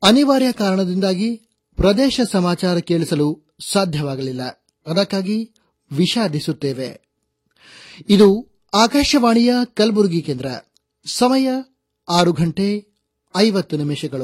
ಅನಿವಾರ್ಯ ಕಾರಣದಿಂದಾಗಿ ಪ್ರದೇಶ ಸಮಾಚಾರ ಕೇಳಿಸಲು ಸಾಧ್ಯವಾಗಲಿಲ್ಲ ಅದಕ್ಕಾಗಿ ವಿಷಾದಿಸುತ್ತೇವೆ ಇದು ಆಕಾಶವಾಣಿಯ ಕಲಬುರಗಿ ಕೇಂದ್ರ ಸಮಯ ಆರು ಗಂಟೆ ಐವತ್ತು ನಿಮಿಷಗಳು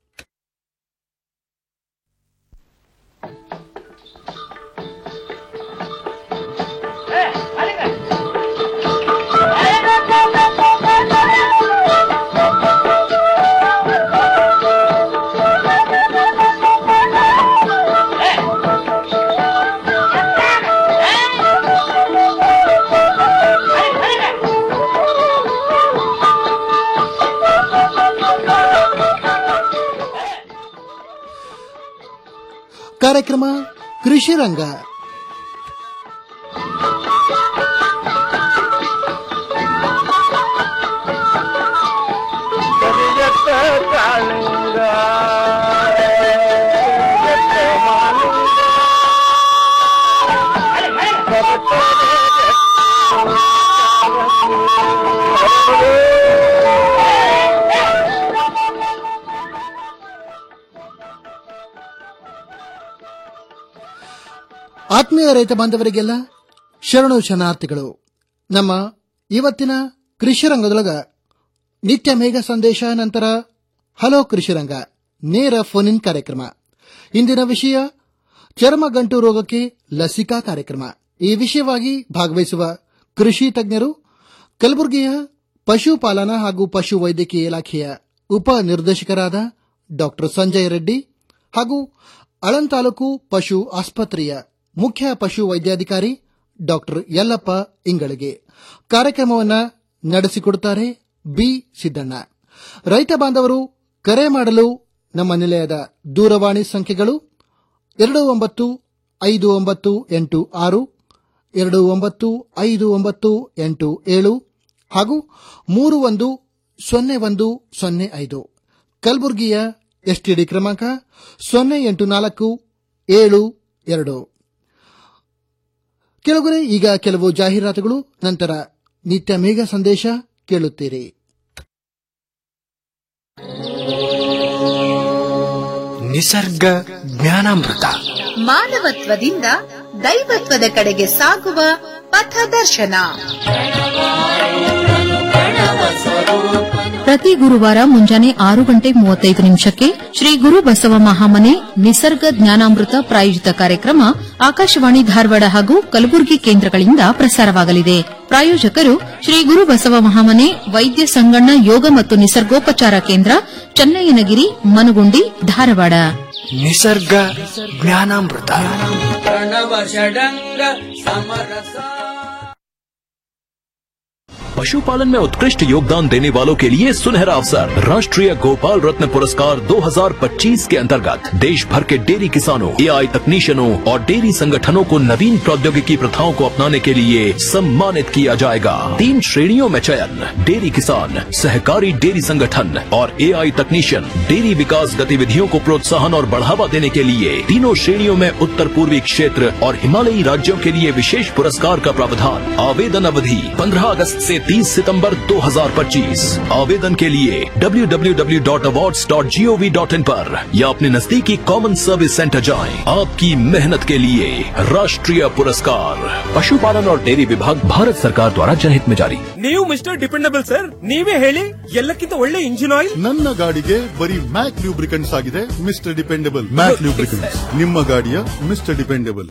ಕಾರ್ಯಕ್ರಮ ಕೃಷಿ ರಂಗ ಕರಿಯತ್ತ ಕಾಳಿಂಗ ಕರಿಯತ್ತ ಮಾಲಿಂಗ ಆತ್ಮೀಯ ರೈತ ಬಾಂಧವರಿಗೆಲ್ಲ ಶರಣು ಶರಣಾರ್ಥಿಗಳು ನಮ್ಮ ಇವತ್ತಿನ ಕೃಷಿ ರಂಗದೊಳಗ ನಿತ್ಯ ಮೇಘ ಸಂದೇಶ ನಂತರ ಹಲೋ ಕೃಷಿ ರಂಗ ನೇರ ಫೋನ್ ಇನ್ ಕಾರ್ಯಕ್ರಮ ಇಂದಿನ ವಿಷಯ ಚರ್ಮಗಂಟು ರೋಗಕ್ಕೆ ಲಸಿಕಾ ಕಾರ್ಯಕ್ರಮ ಈ ವಿಷಯವಾಗಿ ಭಾಗವಹಿಸುವ ಕೃಷಿ ತಜ್ಞರು ಕಲಬುರಗಿಯ ಪಶುಪಾಲನಾ ಹಾಗೂ ಪಶು ವೈದ್ಯಕೀಯ ಇಲಾಖೆಯ ಉಪ ನಿರ್ದೇಶಕರಾದ ಡಾಕ್ಟರ್ ಸಂಜಯ್ ರೆಡ್ಡಿ ಹಾಗೂ ಅಳನ್ ತಾಲೂಕು ಪಶು ಆಸ್ಪತ್ರೆಯ ಮುಖ್ಯ ಪಶು ವೈದ್ಯಾಧಿಕಾರಿ ಡಾಕ್ಟರ್ ಯಲ್ಲಪ್ಪ ಇಂಗಳಿಗೆ ಕಾರ್ಯಕ್ರಮವನ್ನು ನಡೆಸಿಕೊಡುತ್ತಾರೆ ಬಿ ಸಿದ್ದಣ್ಣ ರೈತ ಬಾಂಧವರು ಕರೆ ಮಾಡಲು ನಮ್ಮ ನಿಲಯದ ದೂರವಾಣಿ ಸಂಖ್ಯೆಗಳು ಎರಡು ಒಂಬತ್ತು ಐದು ಒಂಬತ್ತು ಎಂಟು ಆರು ಎರಡು ಒಂಬತ್ತು ಐದು ಒಂಬತ್ತು ಎಂಟು ಏಳು ಹಾಗೂ ಮೂರು ಒಂದು ಸೊನ್ನೆ ಒಂದು ಸೊನ್ನೆ ಐದು ಕಲಬುರಗಿಯ ಎಸ್ಟಿಡಿ ಕ್ರಮಾಂಕ ಸೊನ್ನೆ ಎಂಟು ನಾಲ್ಕು ಏಳು ಎರಡು ಕೆಳಗರೆ ಈಗ ಕೆಲವು ಜಾಹೀರಾತುಗಳು ನಂತರ ನಿತ್ಯ ಮೇಘ ಸಂದೇಶ ಕೇಳುತ್ತೀರಿ ನಿಸರ್ಗ ಜ್ಞಾನಾಮೃತ ಮಾನವತ್ವದಿಂದ ದೈವತ್ವದ ಕಡೆಗೆ ಸಾಗುವ ಪಥದರ್ಶನ ಪ್ರತಿ ಗುರುವಾರ ಮುಂಜಾನೆ ಆರು ಗಂಟೆ ಮೂವತ್ತೈದು ನಿಮಿಷಕ್ಕೆ ಶ್ರೀ ಗುರು ಬಸವ ಮಹಾಮನೆ ನಿಸರ್ಗ ಜ್ಞಾನಾಮೃತ ಪ್ರಾಯೋಜಿತ ಕಾರ್ಯಕ್ರಮ ಆಕಾಶವಾಣಿ ಧಾರವಾಡ ಹಾಗೂ ಕಲಬುರಗಿ ಕೇಂದ್ರಗಳಿಂದ ಪ್ರಸಾರವಾಗಲಿದೆ ಪ್ರಾಯೋಜಕರು ಶ್ರೀ ಗುರು ಬಸವ ಮಹಾಮನೆ ವೈದ್ಯ ಸಂಗಣ್ಣ ಯೋಗ ಮತ್ತು ನಿಸರ್ಗೋಪಚಾರ ಕೇಂದ್ರ ಚನ್ನಯ್ಯನಗಿರಿ ಮನಗುಂಡಿ ಧಾರವಾಡ ನಿಸರ್ಗ ಜ್ಞಾನಾಮೃತ पशुपालन में उत्कृष्ट योगदान देने वालों के लिए सुनहरा अवसर राष्ट्रीय गोपाल रत्न पुरस्कार 2025 के अंतर्गत देश भर के डेयरी किसानों एआई तकनीशियनों और डेयरी संगठनों को नवीन प्रौद्योगिकी प्रथाओं को अपनाने के लिए सम्मानित किया जाएगा तीन श्रेणियों में चयन डेयरी किसान सहकारी डेयरी संगठन और एआई तकनीशियन डेयरी विकास गतिविधियों को प्रोत्साहन और बढ़ावा देने के लिए तीनों श्रेणियों में उत्तर पूर्वी क्षेत्र और हिमालयी राज्यों के लिए विशेष पुरस्कार का प्रावधान आवेदन अवधि 15 अगस्त से 30 सितंबर 2025 आवेदन के लिए www.awards.gov.in पर या अपने नजदीकी कॉमन सर्विस सेंटर जाएं आपकी मेहनत के लिए राष्ट्रीय पुरस्कार पशुपालन और डेयरी विभाग भारत सरकार द्वारा जनहित में जारी ನೀವು ಮಿಸ್ಟರ್ ಡಿಪೆಂಡಬಲ್ ಸರ್ ನೀವೇ ಹೇಳಿ ಎಲ್ಲಕ್ಕಿಂತ ಒಳ್ಳೆ ಇಂಜಿನ್ ಆಯಿಲ್ ನನ್ನ ಗಾಡಿಗೆ ಬರೀ ಮ್ಯಾಕ್ ಲೂಬ್ರಿಕೆಂಟ್ಸ್ ಆಗಿದೆ ಮಿಸ್ಟರ್ ಡಿಪೆಂಡಬಲ್ ಮ್ಯಾಕ್ ಲೂಬ್ರಿಕೆಂಟ್ಸ್ ನಿಮ್ಮ ಗಾಡಿಯ ಮಿಸ್ಟರ್ ಡಿಪೆಂಡಬಲ್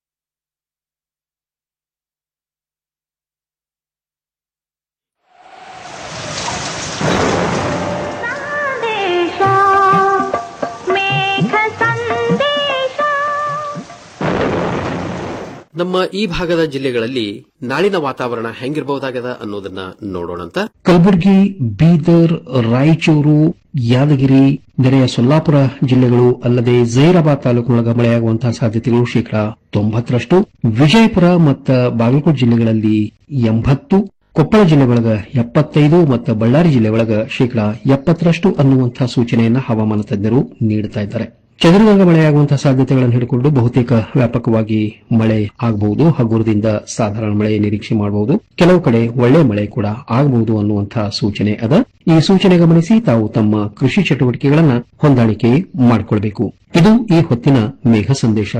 ನಮ್ಮ ಈ ಭಾಗದ ಜಿಲ್ಲೆಗಳಲ್ಲಿ ನಾಳಿನ ವಾತಾವರಣ ಹೆಂಗಿರಬಹುದಾಗದ ಅನ್ನೋದನ್ನ ನೋಡೋಣಂತ ಕಲಬುರಗಿ ಬೀದರ್ ರಾಯಚೂರು ಯಾದಗಿರಿ ನೆರೆಯ ಸೊಲ್ಲಾಪುರ ಜಿಲ್ಲೆಗಳು ಅಲ್ಲದೆ ಜೈರಾಬಾದ್ ತಾಲೂಕಿನೊಳಗ ಮಳೆಯಾಗುವಂತಹ ಸಾಧ್ಯತೆಗಳು ಶೇಕಡಾ ತೊಂಬತ್ತರಷ್ಟು ವಿಜಯಪುರ ಮತ್ತು ಬಾಗಲಕೋಟೆ ಜಿಲ್ಲೆಗಳಲ್ಲಿ ಎಂಬತ್ತು ಕೊಪ್ಪಳ ಜಿಲ್ಲೆ ಒಳಗ ಎಪ್ಪತ್ತೈದು ಮತ್ತು ಬಳ್ಳಾರಿ ಜಿಲ್ಲೆ ಒಳಗ ಶೇಕಡಾ ಎಪ್ಪತ್ತರಷ್ಟು ಅನ್ನುವಂತಹ ಸೂಚನೆಯನ್ನ ಹವಾಮಾನ ತಜ್ಞರು ನೀಡುತ್ತಾ ಇದ್ದಾರೆ ಚದುರಿದಂಗ ಮಳೆಯಾಗುವಂತಹ ಸಾಧ್ಯತೆಗಳನ್ನು ಹಿಡಿಕೊಂಡು ಬಹುತೇಕ ವ್ಯಾಪಕವಾಗಿ ಮಳೆ ಆಗಬಹುದು ಹಗುರದಿಂದ ಸಾಧಾರಣ ಮಳೆ ನಿರೀಕ್ಷೆ ಮಾಡಬಹುದು ಕೆಲವು ಕಡೆ ಒಳ್ಳೆ ಮಳೆ ಕೂಡ ಆಗಬಹುದು ಅನ್ನುವಂತಹ ಸೂಚನೆ ಅದ ಈ ಸೂಚನೆ ಗಮನಿಸಿ ತಾವು ತಮ್ಮ ಕೃಷಿ ಚಟುವಟಿಕೆಗಳನ್ನು ಹೊಂದಾಣಿಕೆ ಮಾಡಿಕೊಳ್ಬೇಕು ಇದು ಈ ಹೊತ್ತಿನ ಮೇಘ ಸಂದೇಶ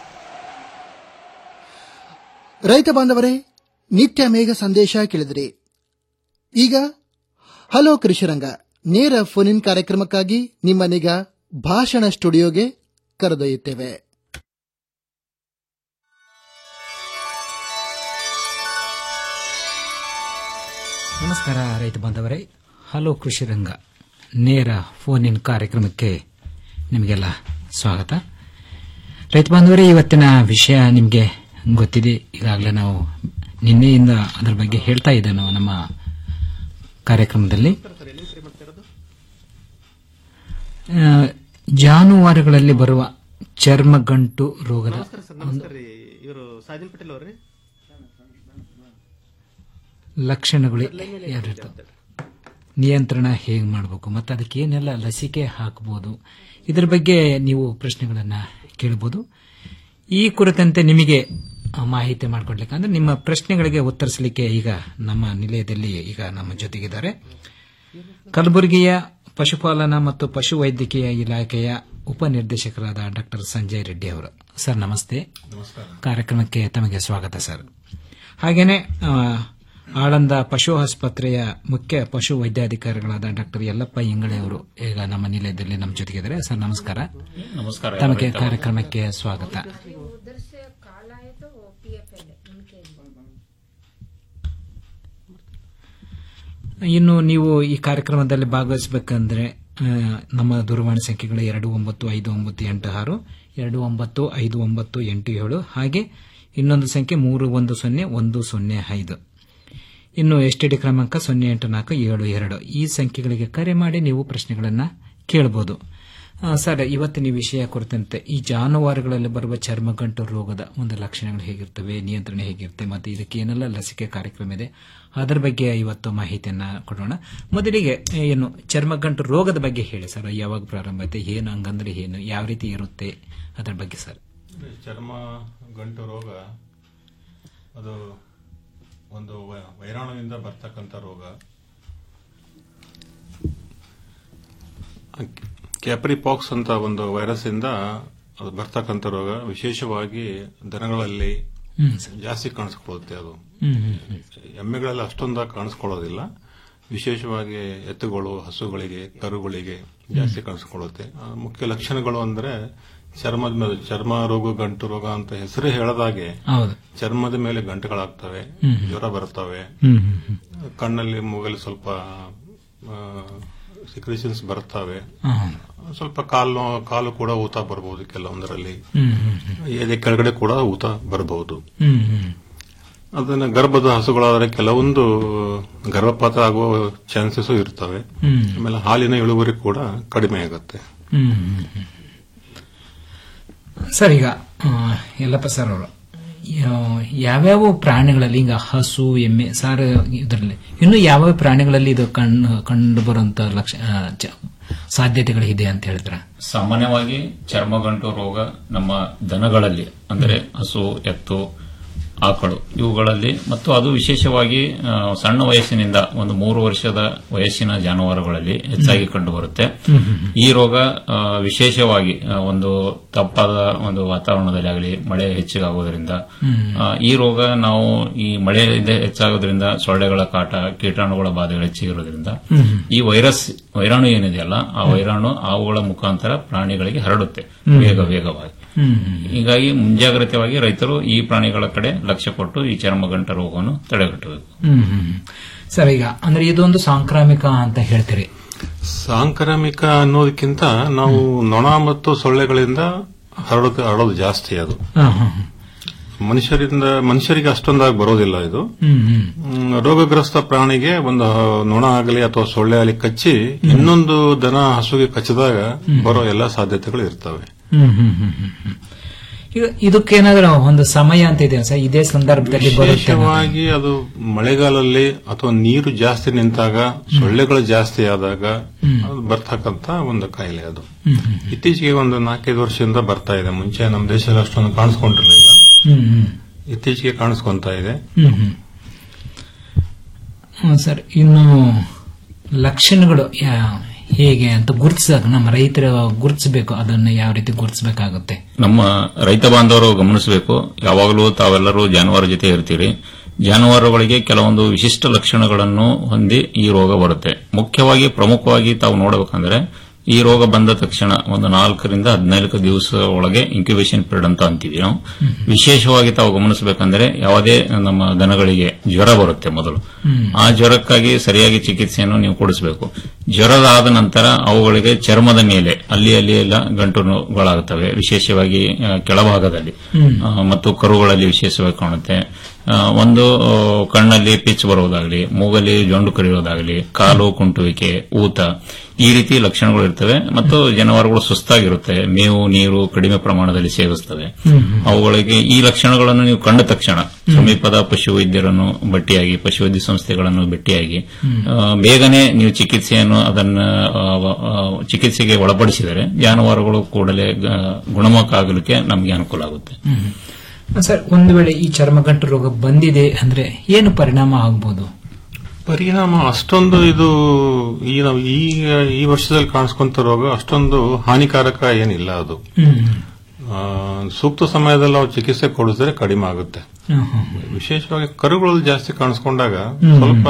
ರೈತ ಬಾಂಧವರೇ ನಿತ್ಯ ಮೇಘ ಸಂದೇಶ ಕೇಳಿದಿರಿ ಈಗ ಹಲೋ ಕೃಷಿರಂಗ ನೇರ ಫೋನ್ ಇನ್ ಕಾರ್ಯಕ್ರಮಕ್ಕಾಗಿ ನಿಮ್ಮನೀಗ ಭಾಷಣ ಸ್ಟುಡಿಯೋಗೆ ಕರೆದೊಯ್ಯುತ್ತೇವೆ ನಮಸ್ಕಾರ ರೈತ ಬಾಂಧವರೇ ಹಲೋ ಕೃಷಿ ರಂಗ ನೇರ ಫೋನ್ ಇನ್ ಕಾರ್ಯಕ್ರಮಕ್ಕೆ ನಿಮಗೆಲ್ಲ ಸ್ವಾಗತ ರೈತ ಬಾಂಧವರೇ ಇವತ್ತಿನ ವಿಷಯ ನಿಮಗೆ ಗೊತ್ತಿದೆ ಈಗಾಗಲೇ ನಾವು ನಿನ್ನೆಯಿಂದ ಅದರ ಬಗ್ಗೆ ಹೇಳ್ತಾ ಇದ್ದೆ ನಾವು ನಮ್ಮ ಕಾರ್ಯಕ್ರಮದಲ್ಲಿ ಆ, ಜಾನುವಾರುಗಳಲ್ಲಿ ಬರುವ ಚರ್ಮಗಂಟು ರೋಗದ ಇವರು ಸಾಜಿನ್ ಪಟೇಲ್ ಅವ್ರಿ ಲಕ್ಷಣಗಳು ಯಾರಿರ್ತಾವೆ ನಿಯಂತ್ರಣ ಹೇಗೆ ಮಾಡಬೇಕು ಮತ್ತು ಅದಕ್ಕೆ ಏನೆಲ್ಲ ಲಸಿಕೆ ಹಾಕಬಹುದು ಇದರ ಬಗ್ಗೆ ನೀವು ಪ್ರಶ್ನೆಗಳನ್ನು ಕೇಳಬಹುದು ಈ ಕುರಿತಂತೆ ನಿಮಗೆ ಆ, ಮಾಹಿತಿ ಮಾಡಿಕೊಡ್ಲಿಕ್ಕೆ ಅಂದ್ರೆ ನಿಮ್ಮ ಪ್ರಶ್ನೆಗಳಿಗೆ ಉತ್ತರಿಸಲಿಕ್ಕೆ ಈಗ ನಮ್ಮ ನಿಲಯದಲ್ಲಿ ಈಗ ನಮ್ಮ ಜೊತೆಗಿದ್ದಾರೆ ಕಲಬುರಗಿಯ ಪಶುಪಾಲನಾ ಮತ್ತು ಪಶುವೈದ್ಯಕೀಯ ಇಲಾಖೆಯ ಉಪನಿರ್ದೇಶಕರಾದ ಡಾಕ್ಟರ್ ಸಂಜಯ್ ರೆಡ್ಡಿ ಅವರು ಸರ್ ನಮಸ್ತೆ ಕಾರ್ಯಕ್ರಮಕ್ಕೆ ತಮಗೆ ಸ್ವಾಗತ ಸರ್ ಹಾಗೇನೆ ಆ, ಆಳಂದ ಪಶು ಆಸ್ಪತ್ರೆಯ ಮುಖ್ಯ ಪಶು ವೈದ್ಯಾಧಿಕಾರಿಗಳಾದ ಡಾಕ್ಟರ್ ಯಲ್ಲಪ್ಪ ಇಂಗಳೆ ಅವರು ಈಗ ನಮ್ಮ ನಿಲಯದಲ್ಲಿ ನಮ್ಮ ಜೊತೆಗಿದ್ದಾರೆ ಸರ್ ನಮಸ್ಕಾರ ನಮಸ್ಕಾರ. ತಮಗೆ ರೈತ. ಕಾರ್ಯಕ್ರಮಕ್ಕೆ ಸ್ವಾಗತ ಇನ್ನು ನೀವು ಈ ಕಾರ್ಯಕ್ರಮದಲ್ಲಿ ಭಾಗವಹಿಸಬೇಕಂದ್ರೆ ಆ, ನಮ್ಮ ದೂರವಾಣಿ ಸಂಖ್ಯೆಗಳು ಎರಡು ಒಂಬತ್ತು ಐದು ಒಂಬತ್ತು ಎಂಟು ಆರು ಎರಡು ಒಂಬತ್ತು ಐದು ಒಂಬತ್ತು ಎಂಟು ಏಳು ಹಾಗೆ ಇನ್ನೊಂದು ಸಂಖ್ಯೆ ಮೂರು ಒಂದು ಸೊನ್ನೆ ಒಂದು ಸೊನ್ನೆ ಐದು ಇನ್ನು ಎಸ್ಟಿಡಿ ಕ್ರಮಾಂಕ ಸೊನ್ನೆ ಎಂಟು ನಾಲ್ಕು ಏಳು ಎರಡು ಈ ಸಂಖ್ಯೆಗಳಿಗೆ ಕರೆ ಮಾಡಿ ನೀವು ಪ್ರಶ್ನೆಗಳನ್ನು ಕೇಳಬಹುದು ಆ, ಸರ್ ಇವತ್ತಿನ ಈ ವಿಷಯ ಕುರಿತಂತೆ ಈ ಜಾನುವಾರುಗಳಲ್ಲಿ ಬರುವ ಚರ್ಮಗಂಟು ರೋಗದ ಒಂದು ಲಕ್ಷಣಗಳು ಹೇಗಿರ್ತವೆ ನಿಯಂತ್ರಣ ಹೇಗಿರುತ್ತೆ ಮತ್ತು ಇದಕ್ಕೆ ಏನೆಲ್ಲ ಲಸಿಕೆ ಕಾರ್ಯಕ್ರಮ ಇದೆ ಅದರ ಬಗ್ಗೆ ಇವತ್ತು ಮಾಹಿತಿಯನ್ನ ಕೊಡೋಣ ಮೊದಲಿಗೆ ಏನು ಚರ್ಮಗಂಟು ರೋಗದ ಬಗ್ಗೆ ಹೇಳಿ ಸರ್ ಯಾವಾಗ ಪ್ರಾರಂಭ ಆಯ್ತು ಏನು ಹಂಗಂದ್ರೆ ಏನು ಯಾವ ರೀತಿ ಇರುತ್ತೆ ಅದರ ಬಗ್ಗೆ ಸರ್ ಚರ್ಮ ಗಂಟು ರೋಗ ಅದು ಒಂದು ವೈ- ವೈರಾಣುವಿಂದ ಬರ್ತಕ್ಕಂಥ ರೋಗ ಕ್ಯಾಪ್ರಿ ಪಾಕ್ಸ್ ಅಂತ ಒಂದು ವೈರಸ್ ಇಂದ ಅದು ಬರ್ತಕ್ಕಂಥ ರೋಗ ವಿಶೇಷವಾಗಿ ದನಗಳಲ್ಲಿ ಹ್ಮ್, ಜಾಸ್ತಿ ಕಾಣಿಸ್ಕೊಳ್ಳುತ್ತೆ ಅದು ಹ್ಮ್, ಹ್ಮ್, ಹ್ಮ್. ಎಮ್ಮೆಗಳಲ್ಲಿ ಅಷ್ಟೊಂದಾಗಿ ಕಾಣಿಸ್ಕೊಳ್ಳೋದಿಲ್ಲ ವಿಶೇಷವಾಗಿ ಎತ್ತುಗಳು ಹಸುಗಳಿಗೆ ಕರುಗಳಿಗೆ ಜಾಸ್ತಿ ಕಾಣಿಸ್ಕೊಳ್ಳುತ್ತೆ ಆ, ಮುಖ್ಯ ಲಕ್ಷಣಗಳು ಅಂದ್ರೆ ಚರ್ಮದ ಮೇಲೆ ಚರ್ಮ ರೋಗ ಗಂಟು ರೋಗ ಅಂತ ಹೆಸರು ಹೇಳದಾಗೆ ಹೌದು. ಚರ್ಮದ ಮೇಲೆ ಗಂಟುಗಳಾಗ್ತವೆ ಹ್ಮ್. ಜ್ವರ ಬರ್ತವೆ ಹ್ಮ್, ಹ್ಮ್, ಹ್ಮ್. ಕಣ್ಣಲ್ಲಿ ಮೂಗಲ್ಲಿ ಸ್ವಲ್ಪ ಸಿಕ್ರೇಷನ್ಸ್ ಬರ್ತವೆ ಹ್ಮ್. ಸ್ವಲ್ಪ ಕಾಲು ಕಾಲು ಕೂಡ ಊತ ಬರಬಹುದು ಕೆಲವೊಂದರಲ್ಲಿ ಹ್ಮ್, ಹ್ಮ್, ಹ್ಮ್. ಎದೆ ಕೆಳಗಡೆ ಕೂಡ ಊತ ಬರಬಹುದು ಹ್ಮ್, ಹ್ಮ್. ಅದನ್ನ ಗರ್ಭದ ಹಸುಗಳಾದರೆ ಕೆಲವೊಂದು ಗರ್ಭಪಾತ ಆಗುವ ಚಾನ್ಸಸ್ ಇರ್ತವೆ ಹ್ಮ್. ಆಮೇಲೆ ಹಾಲಿನ ಇಳುವರಿ ಕೂಡ ಕಡಿಮೆ ಆಗುತ್ತೆ ಹ್ಮ್, ಹ್ಮ್, ಹ್ಮ್. ಸರ್ ಈಗ ಆ, ಯಲ್ಲಪ್ಪ ಸರ್ ಅವರು ಯಾ- ಯಾವ್ಯಾವ ಪ್ರಾಣಿಗಳಲ್ಲಿ ಈಗ ಹಸು ಎಮ್ಮೆ ಸಾರ ಇದರಲ್ಲಿ ಇನ್ನು ಯಾವ ಪ್ರಾಣಿಗಳಲ್ಲಿ ಇದು ಕಂಡು ಕಂಡು ಬರುವಂತ ಲಕ್ಷ ಆ, ಚ- ಸಾಧ್ಯತೆಗಳಿದೆ ಅಂತ ಹೇಳಿದ್ರ ಸಾಮಾನ್ಯವಾಗಿ ಚರ್ಮಗಂಟು ರೋಗ ನಮ್ಮ ದನಗಳಲ್ಲಿ ಅಂದರೆ ಹಸು ಎತ್ತು ಆಕಳು ಇವುಗಳಲ್ಲಿ ಮತ್ತು ಅದು ವಿಶೇಷವಾಗಿ ಆ, ಸಣ್ಣ ವಯಸ್ಸಿನಿಂದ ಒಂದು ಮೂರು ವರ್ಷದ ವಯಸ್ಸಿನ ಜಾನುವಾರುಗಳಲ್ಲಿ ಹೆಚ್ಚಾಗಿ ಕಂಡುಬರುತ್ತೆ ಹ್ಮ್, ಹ್ಮ್, ಹ್ಮ್. ಈ ರೋಗ ಆ, ವಿಶೇಷವಾಗಿ ಆ, ಒಂದು ತಪ್ಪಾದ ಒಂದು ವಾತಾವರಣದಲ್ಲಿ ಆಗಲಿ ಮಳೆ ಹೆಚ್ಚಿಗಾಗೋದ್ರಿಂದ ಹ್ಮ್. ಆ, ಈ ರೋಗ ನಾವು ಈ ಮಳೆಯಿಂದ ಹೆಚ್ಚಾಗೋದ್ರಿಂದ ಸೊಳ್ಳೆಗಳ ಕಾಟ ಕೀಟಾಣುಗಳ ಬಾಧೆಗಳು ಹೆಚ್ಚಿಗಿರೋದ್ರಿಂದ ಹ್ಮ್, ಹ್ಮ್. ಈ ವೈರಸ್ ವೈರಾಣು ಏನಿದೆಯಲ್ಲ ಆ ವೈರಾಣು ಹಾವುಗಳ ಮುಖಾಂತರ ಪ್ರಾಣಿಗಳಿಗೆ ಹರಡುತ್ತೆ ಹ್ಮ್. ವೇಗ ವೇಗವಾಗಿ ಹ್ಮ್, ಹ್ಮ್. ಹೀಗಾಗಿ ಮುಂಜಾಗ್ರತೆಯಾಗಿ ರೈತರು ಈ ಪ್ರಾಣಿಗಳ ಕಡೆ ಲಕ್ಷ್ಯ ಕೊಟ್ಟು ಈ ಚರ್ಮಗಂಟ ರೋಗವನ್ನು ತಡೆಗಟ್ಟಬೇಕು ಹ್ಮ್, ಹ್ಮ್, ಹ್ಮ್. ಸರ್ ಈಗ ಅಂದ್ರೆ ಇದೊಂದು ಸಾಂಕ್ರಾಮಿಕ ಅಂತ ಹೇಳ್ತೀರಿ ಸಾಂಕ್ರಾಮಿಕ ಅನ್ನೋದಕ್ಕಿಂತ ನಾವು ನೊಣ ಮತ್ತು ಸೊಳ್ಳೆಗಳಿಂದ ಹರಡೋದು ಹರಡೋದು ಜಾಸ್ತಿ ಅದು ಹಾ, ಹಾ, ಹಾ. ಮನುಷ್ಯರಿಂದ ಮನುಷ್ಯರಿಗೆ ಅಷ್ಟೊಂದಾಗಿ ಬರೋದಿಲ್ಲ ಇದು ಹ್ಮ್, ಹ್ಮ್. ಹ್ಮ್, ರೋಗಗ್ರಸ್ತ ಪ್ರಾಣಿಗೆ ಒಂದು ನೊಣ ಆಗಲಿ ಅಥವಾ ಸೊಳ್ಳೆ ಆಗಲಿ ಕಚ್ಚಿ ಇನ್ನೊಂದು ದನ ಹಸುಗೆ ಕಚ್ಚಿದಾಗ ಬರೋ ಎಲ್ಲಾ ಸಾಧ್ಯತೆಗಳು ಇರ್ತವೆ ಹ್ಮ್, ಹ್ಮ್, ಹ್ಮ್, ಹ್ಮ್, ಹ್ಮ್. ಈಗ ಇದಕ್ಕೇನಾದ್ರೂ ಒಂದು ಸಮಯ ಅಂತ ಇದೆ ಸರ್ ಇದೇ ಸಂದರ್ಭದಲ್ಲಿ ಬರುತ್ತೆ ಅನ್ನೋದು? ವಿಶೇಷವಾಗಿ ಅದು ಮಳೆಗಾಲದಲ್ಲಿ ಅಥವಾ ನೀರು ಜಾಸ್ತಿ ನಿಂತಾಗ ಸೊಳ್ಳೆಗಳು ಜಾಸ್ತಿ ಆದಾಗ ಹ್ಮ್. ಅದು ಬರ್ತಕ್ಕಂತ ಒಂದು ಕಾಯಿಲೆ ಅದು ಹ್ಮ್, ಹ್ಮ್, ಇತ್ತೀಚೆಗೆ ಒಂದು ನಾಲ್ಕೈದು ವರ್ಷದಿಂದ ಬರ್ತಾ ಇದೆ ಮುಂಚೆ ನಮ್ಮ ದೇಶದಲ್ಲಿ ಅಷ್ಟೊಂದು ಕಾಣಿಸ್ಕೊಂಡಿರ್ಲಿಲ್ಲ ಹ್ಮ್, ಹ್ಮ್. ಇತ್ತೀಚೆಗೆ ಕಾಣಿಸ್ಕೊಂತ ಇದೆ ಹ್ಮ್, ಹ್ಮ್. ಹ್ಮ್, ಸರ್ ಇನ್ನು ಲಕ್ಷಣಗಳು ಯಾ- ಹೇಗೆ ಅಂತ ಗುರುತಿಸಿದಾಗ ನಮ್ಮ ರೈತರು ಗುರುತಿಸಬೇಕು ಅದನ್ನ ಯಾವ ರೀತಿ ಗುರುತಿಸಬೇಕಾಗುತ್ತೆ ನಮ್ಮ ರೈತ ಬಾಂಧವರು ಗಮನಿಸಬೇಕು ಯಾವಾಗಲೂ ತಾವೆಲ್ಲರೂ ಜಾನುವಾರು ಜೊತೆ ಇರ್ತೀರಿ ಜಾನುವಾರುಗಳಿಗೆ ಕೆಲವೊಂದು ವಿಶಿಷ್ಟ ಲಕ್ಷಣಗಳನ್ನು ಹೊಂದಿ ಈ ರೋಗ ಬರುತ್ತೆ ಮುಖ್ಯವಾಗಿ ಪ್ರಮುಖವಾಗಿ ತಾವು ನೋಡಬೇಕಂದ್ರೆ ಈ ರೋಗ ಬಂದ ತಕ್ಷಣ ಒಂದು ನಾಲ್ಕರಿಂದ ಹದಿನಾಲ್ಕು ದಿವಸ ಒಳಗೆ ಇನ್ಕ್ಯುಬೇಷನ್ ಪೀರಿಯಡ್ ಅಂತ ಅಂತೀವಿ ನಾವು ವಿಶೇಷವಾಗಿ ತಾವು ಗಮನಿಸಬೇಕಂದ್ರೆ ಯಾವುದೇ ನಮ್ಮ ದನಗಳಿಗೆ ಜ್ವರ ಬರುತ್ತೆ ಮೊದಲು ಆ ಜ್ವರಕ್ಕಾಗಿ ಸರಿಯಾಗಿ ಚಿಕಿತ್ಸೆಯನ್ನು ನೀವು ಕೊಡಿಸಬೇಕು ಜ್ವರದಾದ ನಂತರ ಅವುಗಳಿಗೆ ಚರ್ಮದ ಮೇಲೆ ಅಲ್ಲಿ ಅಲ್ಲಿ ಎಲ್ಲ ಗಂಟುಗಳಾಗುತ್ತವೆ ವಿಶೇಷವಾಗಿ ಆ, ಕೆಳಭಾಗದಲ್ಲಿ ಹ್ಮ್. ಆ, ಮತ್ತು ಕರುಗಳಲ್ಲಿ ವಿಶೇಷವಾಗಿ ಕಾಣುತ್ತೆ ಆ, ಒಂದು ಆ, ಕಣ್ಣಲ್ಲಿ ಪಿಚ್ ಬರುವುದಾಗಲಿ ಮೂಗಲ್ಲಿ ಜೊಂಡು ಕರಿಯೋದಾಗಲಿ ಕಾಲು ಕುಂಟುವಿಕೆ ಊತ ಈ ರೀತಿ ಲಕ್ಷಣಗಳು ಇರ್ತವೆ ಮತ್ತು ಜಾನುವಾರುಗಳು ಸುಸ್ತಾಗಿರುತ್ತೆ ಮೇವು ನೀರು ಕಡಿಮೆ ಪ್ರಮಾಣದಲ್ಲಿ ಸೇವಿಸ್ತವೆ ಅವುಗಳಿಗೆ ಈ ಲಕ್ಷಣಗಳನ್ನು ನೀವು ಕಂಡ ತಕ್ಷಣ ಸಮೀಪದ ಪಶುವೈದ್ಯರನ್ನು ಭೇಟಿಯಾಗಿ ಪಶುವೈದ್ಯ ಸಂಸ್ಥೆಗಳನ್ನು ಭೇಟಿಯಾಗಿ ಆ, ಬೇಗನೆ ನೀವು ಚಿಕಿತ್ಸೆಯನ್ನು ಅದನ್ನ ಆ, ಆ, ಚಿಕಿತ್ಸೆಗೆ ಒಳಪಡಿಸಿದರೆ ಜಾನುವಾರುಗಳು ಕೂಡಲೇ ಆ, ಗುಣಮುಖ ಆಗಲಿಕ್ಕೆ ನಮಗೆ ಅನುಕೂಲ ಆಗುತ್ತೆ ಹ್ಮ್. ಸರ್ ಒಂದು ವೇಳೆ ಈ ಚರ್ಮಗಂಟು ರೋಗ ಬಂದಿದೆ ಅಂದ್ರೆ ಏನು ಪರಿಣಾಮ ಆಗ್ಬೋದು ಪರಿಣಾಮ ಅಷ್ಟೊಂದು ಇದು ಈ ನಾವು ಈಗ ಈ ವರ್ಷದಲ್ಲಿ ಕಾಣಿಸ್ಕೊಂತ ರೋಗ ಅಷ್ಟೊಂದು ಹಾನಿಕಾರಕ ಏನಿಲ್ಲ ಅದು ಹ್ಮ್. ಆ, ಸೂಕ್ತ ಸಮಯದಲ್ಲಿ ನಾವು ಚಿಕಿತ್ಸೆ ಕೊಡಿಸಿದ್ರೆ ಕಡಿಮೆ ಆಗುತ್ತೆ ಹ್ಮ್, ಹ್ಮ್. ವಿಶೇಷವಾಗಿ ಕರುಗಳಲ್ಲಿ ಜಾಸ್ತಿ ಕಾಣಿಸ್ಕೊಂಡಾಗ ಹ್ಮ್. ಸ್ವಲ್ಪ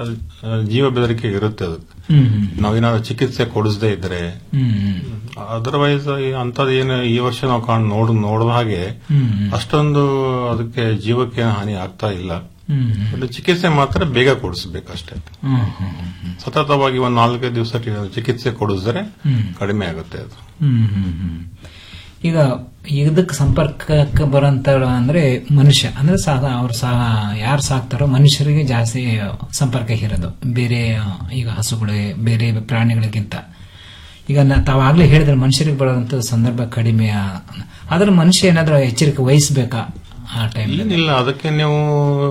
ಆ, ಜೀವ ಬೆದರಿಕೆ ಇರುತ್ತೆ ಅದಕ್ಕೆ ಹ್ಮ್, ಹ್ಮ್. ನಾವೇನಾದ್ರು ಚಿಕಿತ್ಸೆ ಕೊಡಿಸದೇ ಇದ್ರೆ ಹ್ಮ್, ಹ್ಮ್. ಅದರ್ವೈಸ್ ಅಂತದ್ ಏನು ಈ ವರ್ಷ ನಾವು ಕಾಣ್ ನೋಡ್ ನೋಡಿದ ಹಾಗೆ ಹ್ಮ್, ಹ್ಮ್. ಅಷ್ಟೊಂದು ಅದಕ್ಕೆ ಜೀವಕ್ಕೆ ಹಾನಿ ಆಗ್ತಾ ಇಲ್ಲ ಹ್ಮ್, ಹ್ಮ್. ಬಟ್ ಚಿಕಿತ್ಸೆ ಮಾತ್ರ ಬೇಗ ಕೊಡಿಸ್ಬೇಕಷ್ಟೇ ಹ್ಮ್, ಹ್ಮ್, ಹ್ಮ್. ಸತತವಾಗಿ ಒಂದು ನಾಲ್ಕೈದು ದಿವಸ ಚಿಕಿತ್ಸೆ ಕೊಡಿಸಿದ್ರೆ ಹ್ಮ್. ಕಡಿಮೆ ಆಗುತ್ತೆ ಅದು ಹ್ಮ್, ಹ್ಮ್, ಹ್ಮ್. ಈಗ ಇದಕ್ಕೆ ಸಂಪರ್ಕಕ್ಕೆ ಬರೋಂತ ಅಂದ್ರೆ ಮನುಷ್ಯ ಅಂದ್ರೆ ಸಾಗ ಅವ್ರು ಸಾ ಯಾರು ಸಾಕ್ತಾರೋ ಮನುಷ್ಯರಿಗೆ ಜಾಸ್ತಿ ಸಂಪರ್ಕ ಇರೋದು ಬೇರೆ ಆ, ಈಗ ಹಸುಗಳು ಬೇರೆ ಪ್ರಾಣಿಗಳಿಗಿಂತ ಈಗ ನಾ- ತಾವಾಗ್ಲೇ ಹೇಳಿದ್ರೆ ಮನುಷ್ಯರಿಗೆ ಬರೋದಂತ ಸಂದರ್ಭ ಕಡಿಮೆ ಆ- ಆದ್ರೆ ಮನುಷ್ಯ ಏನಾದ್ರೂ ಎಚ್ಚರಿಕೆ ವಹಿಸ್ಬೇಕಾ ಆ ಟೈಮ್ ಏನಿಲ್ಲ ಅದಕ್ಕೆ ನೀವು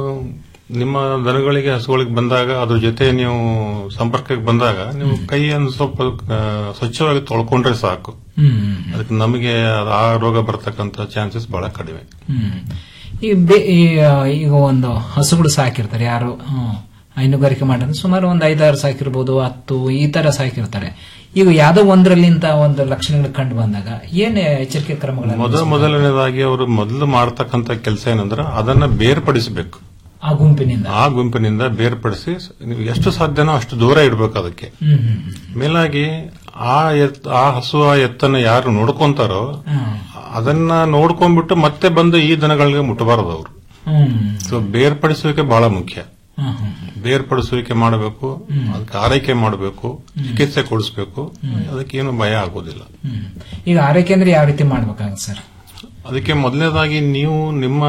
ನಿಮ್ಮ ದನಗಳಿಗೆ ಹಸುಗಳಿಗೆ ಬಂದಾಗ ಅದ್ರ ಜೊತೆ ನೀವು ಸಂಪರ್ಕಕ್ಕೆ ಬಂದಾಗ ನೀವು ಕೈಯನ್ನು ಸ್ವಲ್ಪ ಆ, ಸ್ವಚ್ಛವಾಗಿ ತೊಳ್ಕೊಂಡ್ರೆ ಸಾಕು ಹ್ಮ್ ಅದಕ್ಕೆ ನಮಗೆ ಅದು ಆ ರೋಗ ಬರ್ತಕ್ಕಂತ ಚಾನ್ಸಸ್ ಬಹಳ ಕಡಿಮೆ ಹ್ಮ್ ಈ ಬೆ- ಈ, ಆ, ಈಗ ಒಂದು ಹಸುಗಳು ಸಾಕಿರ್ತಾರೆ ಯಾರು ಹ್ಮ್, ಹೈನುಗಾರಿಕೆ ಮಾಡಿದ್ರೆ ಸುಮಾರು ಒಂದು ಐದಾರು ಸಾಕಿರ್ಬೋದು ಹತ್ತು ಈ ತರ ಸಾಕಿರ್ತಾರೆ ಈಗ ಯಾವ್ದೋ ಒಂದರಲ್ಲಿಂತ ಒಂದು ಲಕ್ಷಣಗಳು ಕಂಡು ಬಂದಾಗ ಏನ್ ಎಚ್ಚರಿಕೆ ಕ್ರಮಗಳನ್ನು ಮೊದ ಮೊದಲನೇದಾಗಿ ಅವರು ಮೊದಲು ಮಾಡ್ತಕ್ಕಂತ ಕೆಲಸ ಏನಂದ್ರೆ ಅದನ್ನ ಬೇರ್ಪಡಿಸಬೇಕು ಆ ಗುಂಪಿನಿಂದ ಆ ಗುಂಪಿನಿಂದ ಬೇರ್ಪಡಿಸಿ ನೀವು ಎಷ್ಟು ಸಾಧ್ಯನೋ ಅಷ್ಟು ದೂರ ಇಡಬೇಕು ಅದಕ್ಕೆ ಹ್ಮ್ ಹ್ಮ್ ಮೇಲಾಗಿ ಆ ಎತ್ ಆ ಹಸು ಆ ಎತ್ತನ್ನು ಯಾರು ನೋಡ್ಕೊಂತಾರೋ ಹ್ಮ್. ಅದನ್ನ ನೋಡ್ಕೊಂಡ್ಬಿಟ್ಟು ಮತ್ತೆ ಬಂದು ಈ ದನಗಳಿಗೆ ಮುಟ್ಟಬಾರದು ಅವರು ಹ್ಮ್ ಸೊ ಬೇರ್ಪಡಿಸುವಿಕೆ ಬಹಳ ಮುಖ್ಯ ಹ್ಮ್ ಹ್ಮ್ ಬೇರ್ಪಡಿಸುವಿಕೆ ಮಾಡಬೇಕು ಅದಕ್ಕೆ ಆರೈಕೆ ಮಾಡಬೇಕು ಚಿಕಿತ್ಸೆ ಕೊಡಿಸ್ಬೇಕು ಅದಕ್ಕೇನು ಭಯ ಆಗೋದಿಲ್ಲ ಹ್ಮ್. ಈಗ ಆರೈಕೆ ಅಂದ್ರೆ ಯಾವ ರೀತಿ ಮಾಡ್ಬೇಕಾಗುತ್ತೆ ಸರ್ ಅದಕ್ಕೆ ಮೊದಲನೇದಾಗಿ ನೀವು ನಿಮ್ಮ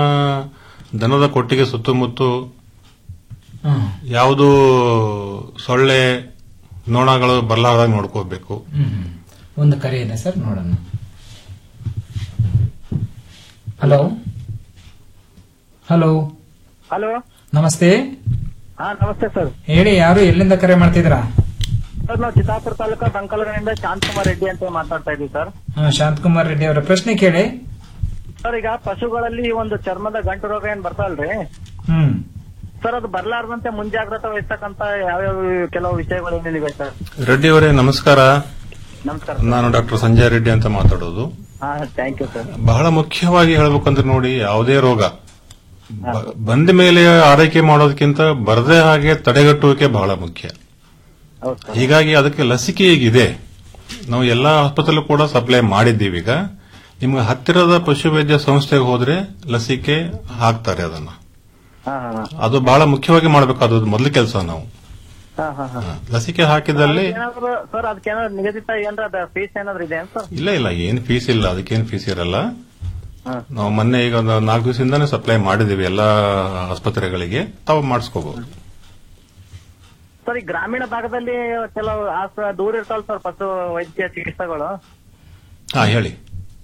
ದನದ ಕೊಟ್ಟಿಗೆ ಸುತ್ತಮುತ್ತ ಹ್ಮ್. ಯಾವುದು ಸೊಳ್ಳೆ ನೋಣಗಳು ಬರಲಾರ್ದಾಗ ನೋಡ್ಕೋಬೇಕು ಹ್ಮ್ ಹ್ಮ್. ಒಂದು ಕರೆ ಇದೆ ಸರ್ ನೋಡೋಣ ಹಲೋ ಹಲೋ ಹಲೋ ನಮಸ್ತೆ ಹಾ ನಮಸ್ತೆ ಸರ್ ಹೇಳಿ ಯಾರು ಎಲ್ಲಿಂದ ಕರೆ ಮಾಡ್ತಿದ್ರಾ ಸರ್ ನಾವು ಚಿತ್ತಾಪುರ ತಾಲೂಕು ಬಂಕಲಗಡೆಯಿಂದ ಶಾಂತಕುಮಾರ್ ರೆಡ್ಡಿ ಅಂತ ಮಾತಾಡ್ತಾ ಇದ್ದೀವಿ ಸರ್ ಹಾ, ಶಾಂತಕುಮಾರ್ ರೆಡ್ಡಿ ಅವರ ಪ್ರಶ್ನೆ ಕೇಳಿ ಸರ್ ಈಗ ಪಶುಗಳಲ್ಲಿ ಒಂದು ಚರ್ಮದ ಗಂಟು ರೋಗ ಏನ್ ಬರ್ತಾವಲ್ರಿ ಹ್ಮ್ ಸರ್ ಅದು ಬರ್ಲಾರ್ದಂತೆ ಮುಂಜಾಗ್ರತೆ ವಹಿಸ್ತಕ್ಕಂತ ಯಾವ್ಯಾವ ಕೆಲವು ವಿಷಯಗಳು ಏನೇನಿವೆ ಸರ್ ರೆಡ್ಡಿ ಅವರೇ ನಮಸ್ಕಾರ ನಮಸ್ಕಾರ ನಾನು ಡಾಕ್ಟರ್ ಸಂಜಯ್ ರೆಡ್ಡಿ ಅಂತ ಮಾತಾಡೋದು ಹಾ ಥ್ಯಾಂಕ್ ಯು ಸರ್ ಬಹಳ ಮುಖ್ಯವಾಗಿ ಹೇಳ್ಬೇಕಂದ್ರೆ ನೋಡಿ ಯಾವುದೇ ರೋಗ ಬ- ಬಂದ ಮೇಲೆ ಆರೈಕೆ ಮಾಡೋದಕ್ಕಿಂತ ಬರದೇ ಹಾಗೆ ತಡೆಗಟ್ಟುವಿಕೆ ಬಹಳ ಮುಖ್ಯ ಹೌದು ಸರ್ ಹೀಗಾಗಿ ಅದಕ್ಕೆ ಲಸಿಕೆ ಈಗಿದೆ ನಾವು ಎಲ್ಲಾ ಆಸ್ಪತ್ರೆ ಕೂಡ ಸಪ್ಲೈ ಮಾಡಿದ್ದೀವಿ ಈಗ ನಿಮ್ಗೆ ಹತ್ತಿರದ ಪಶುವೈದ್ಯ ಸಂಸ್ಥೆಗೆ ಹೋದ್ರೆ ಲಸಿಕೆ ಹಾಕ್ತಾರೆ ಅದನ್ನ ಹಾ ಹಾ ಅದು ಬಹಳ ಮುಖ್ಯವಾಗಿ ಮಾಡಬೇಕಾದದ್ದು ಮೊದಲ ಕೆಲಸ ನಾವು ಹಾ ಹಾ ಹಾ ಲಸಿಕೆ ಹಾಕಿದಲ್ಲಿ ಏನಾದ್ರು ಸರ್ ಅದಕ್ಕೆ ಏನಾದ್ರು ನಿಗದಿತ ಏನಾರ ಅದ ಫೀಸ್ ಏನಾದ್ರು ಇದೆ ಸರ್ ಇಲ್ಲ ಇಲ್ಲ ಏನ್ ಫೀಸ್ ಇಲ್ಲ ಅದಕ್ಕೇನು ಫೀಸ್ ಇರಲ್ಲ ಹಾ. ನಾವು ಮೊನ್ನೆ ಈಗ ಒಂದು ನಾಲ್ಕು ದಿವಸದಿಂದಾನೇ ಸಪ್ಲೈ ಮಾಡಿದ್ದೀವಿ ಎಲ್ಲಾ ಆಸ್ಪತ್ರೆಗಳಿಗೆ ತಾವು ಮಾಡಿಸ್ಕೋಬಹುದು ಸರ್ ಈ ಗ್ರಾಮೀಣ ಭಾಗದಲ್ಲಿ ಕೆಲವು ಆಸ್ಪ ದೂರ ಇರ್ತಾವಲ್ಲ ಸರ್ ಪಶು ವೈದ್ಯ ಚಿಕಿತ್ಸೆಗಳು ಹಾ ಹೇಳಿ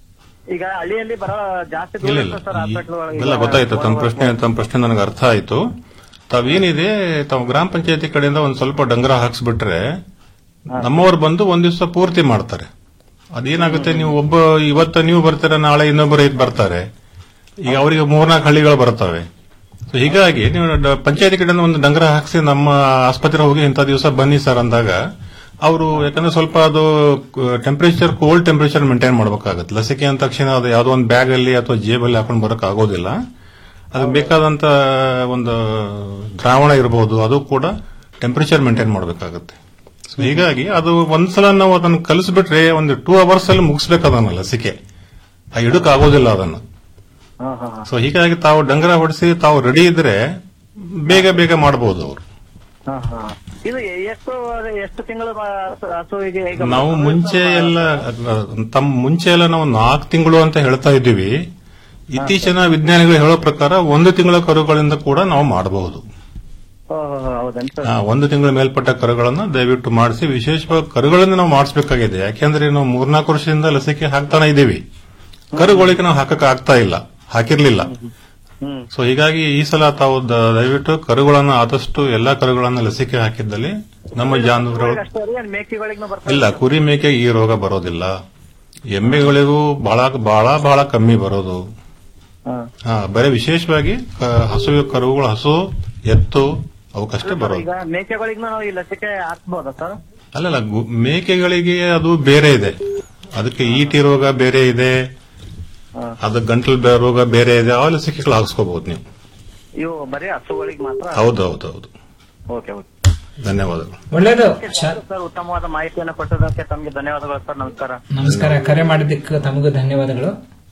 ಈಗ ಹಳ್ಳಿಯಲ್ಲಿ ಬರೋ ಜಾಸ್ತಿ ದೂರ ಇಲ್ಲ ಇಲ್ಲ ಇರ್ತದೆ ಸರ್ ಹಾಸ್ಪಿಟ್ಲ್ ಎಲ್ಲ ಗೊತ್ತಾಯ್ತು ತಮ್ಮ ಪ್ರಶ್ನೆ ತಮ್ಮ ಪ್ರಶ್ನೆ ನನಗೆ ಅರ್ಥ ಆಯ್ತು ತಾವೇನಿದೆ ತಾವು ಗ್ರಾಮ ಪಂಚಾಯತಿ ಕಡೆಯಿಂದ ಒಂದ್ ಸ್ವಲ್ಪ ಡಂಗರ ಹಾಕ್ಸ್ಬಿಟ್ರೆ ನಮ್ಮವ್ರು ಬಂದು ಒಂದ್ ದಿವಸ ಪೂರ್ತಿ ಮಾಡ್ತಾರೆ ಅದೇನಾಗುತ್ತೆ ನೀವು ಒಬ್ಬ ಇವತ್ತು ನೀವು ಬರ್ತೀರ ನಾಳೆ ಇನ್ನೊಬ್ಬರು ಇದು ಬರ್ತಾರೆ ಈಗ ಅವರಿಗೆ ಮೂರ್ನಾಲ್ಕು ಹಳ್ಳಿಗಳು ಬರ್ತವೆ So ಹೀಗಾಗಿ ನೀವು ಡ- ಪಂಚಾಯತಿ ಕಡೆಯಿಂದ ಒಂದು ಡಂಗರ ಹಾಕ್ಸಿ ನಮ್ಮ ಆಸ್ಪತ್ರೆ ಹೋಗಿ ಇಂಥ ದಿವಸ ಬನ್ನಿ ಸರ್ ಅಂದಾಗ ಅವರು ಯಾಕಂದ್ರೆ ಸ್ವಲ್ಪ ಅದು ಟೆಂಪರೇಚರ್ ಕೋಲ್ಡ್ ಟೆಂಪರೇಚರ್ ಮೇಂಟೈನ್ ಮಾಡಬೇಕಾಗುತ್ತೆ ಲಸಿಕೆ ಅಂದ ತಕ್ಷಣ ಅದು ಯಾವುದೋ ಒಂದು ಬ್ಯಾಗ್ ಅಲ್ಲಿ ಅಥವಾ ಜೇಬಲ್ಲಿ ಹಾಕೊಂಡು ಬರಕ್ ಆಗೋದಿಲ್ಲ ಅದಕ್ಕೆ ಬೇಕಾದಂತ ಒಂದು ದ್ರಾವಣ ಇರಬಹುದು ಅದು ಕೂಡ ಟೆಂಪರೇಚರ್ ಮೇಂಟೈನ್ ಮಾಡಬೇಕಾಗುತ್ತೆ ಸೊ ಹೀಗಾಗಿ ಅದು ಒಂದ್ಸಲ ನಾವು ಅದನ್ನು ಕಲಿಸ್ಬಿಟ್ರೆ ಒಂದು ಟೂ ಅವರ್ಸ್ ಅಲ್ಲಿ ಮುಗಿಸ್ಬೇಕು ಅದನ್ನ ಲಸಿಕೆ ಆ ಇಡಕ್ ಆಗೋದಿಲ್ಲ ಅದನ್ನು ಸೊ ಹೀಗಾಗಿ ತಾವು ಡಂಗರ ಹೊಡಿಸಿ ತಾವು ರೆಡಿ ಇದ್ರೆ ಬೇಗ ಬೇಗ ಮಾಡಬಹುದು ಅವರು ಇದು ಎಷ್ಟು ಎಷ್ಟು ತಿಂಗಳು ಹಸುವಿಗೆ ಈಗ ನಾವು ಮುಂಚೆ ಎಲ್ಲ ತಮ್ಮ ಮುಂಚೆ ಎಲ್ಲ ನಾವು ನಾಲ್ಕು ತಿಂಗಳು ಅಂತ ಹೇಳ್ತಾ ಇದ್ದೀವಿ ಇತ್ತೀಚಿನ ವಿಜ್ಞಾನಿಗಳು ಹೇಳೋ ಪ್ರಕಾರ ಒಂದು ತಿಂಗಳ ಕರುಗಳಿಂದ ಕೂಡ ನಾವು ಮಾಡಬಹುದು ಹೌದನ್ ಆ, ಒಂದು ತಿಂಗಳ ಮೇಲ್ಪಟ್ಟ ಕರುಗಳನ್ನ ದಯವಿಟ್ಟು ಮಾಡಿಸಿ ವಿಶೇಷವಾಗಿ ಕರುಗಳಿಂದ ನಾವು ಮಾಡಿಸಬೇಕಾಗಿದೆ ಯಾಕೆಂದ್ರೆ ನಾವು ಮೂರ್ನಾಲ್ಕು ವರ್ಷದಿಂದ ಲಸಿಕೆ ಹಾಕ್ತಾನೆ ಇದ್ದೀವಿ ಕರುಗಳಿಗೆ ನಾವು ಹಾಕಕ್ ಆಗ್ತಾ ಇಲ್ಲ ಹಾಕಿರ್ಲಿಲ್ಲ ಸೊ ಹೀಗಾಗಿ ಈ ಸಲ ತಾವು ದ- ದಯವಿಟ್ಟು ಕರುಗಳನ್ನ ಆದಷ್ಟು ಎಲ್ಲಾ ಕರುಗಳನ್ನ ಲಸಿಕೆ ಹಾಕಿದ್ದಲ್ಲಿ ನಮ್ಮ ಜಾನುವಾರುಗಳು ಅಷ್ಟೇ ರೀ ಮೇಕೆಗಳಿಗೂ ಬರ್ತದೆ ಇಲ್ಲ ಕುರಿ ಮೇಕೆ ಈ ರೋಗ ಬರೋದಿಲ್ಲ ಎಮ್ಮೆಗಳಿಗೂ ಬಹಳ ಬಹಳ ಬಹಳ ಕಮ್ಮಿ ಬರೋದು ಹಾ ಬರೀ ವಿಶೇಷವಾಗಿ ಕ- ಹಸು ಕರುಗಳು ಹಸು ಎತ್ತು ಅವಕ್ಕಷ್ಟೇ ಬರೋದು ಈಗ ಮೇಕೆಗಳಿಗೂ ನಾವು ಈ ಲಸಿಕೆ ಹಾಕ್ಬೋದಾ ಸರ್ ಅಲ್ಲಲ್ಲ ಗು- ಮೇಕೆಗಳಿಗೆ ಅದು ಬೇರೆ ಇದೆ ಅದಕ್ಕೆ ಈಟಿ ರೋಗ ಬೇರೆ ಇದೆ ಅದು ಗಂಟಲು ಬೇ- ರೋಗ ಬೇರೆ ಇದೆ ಆ ಲಸಿಕೆಗಳು ಹಾಕ್ಸ್ಕೋಬಹುದು ನೀವು ಇವು ಬರೀ ಹಸುಗಳಿಗೆ ಮಾತ್ರ ಹೌದು ಹೌದು ಹೌದು ಓಕೆ ಓಕೆ ಧನ್ಯವಾದಗಳು ಒಳ್ಳೇದು ಸರ್ ಉತ್ತಮವಾದ ಮಾಹಿತಿಯನ್ನು ಕೊಟ್ಟದಕ್ಕೆ ತಮಗೆ ಧನ್ಯವಾದಗಳು ಸರ್ ನಮಸ್ಕಾರ ನಮಸ್ಕಾರ ಕರೆ ಮಾಡಿದ್ದಕ್ಕೆ ತಮಗೂ ಧನ್ಯವಾದಗಳು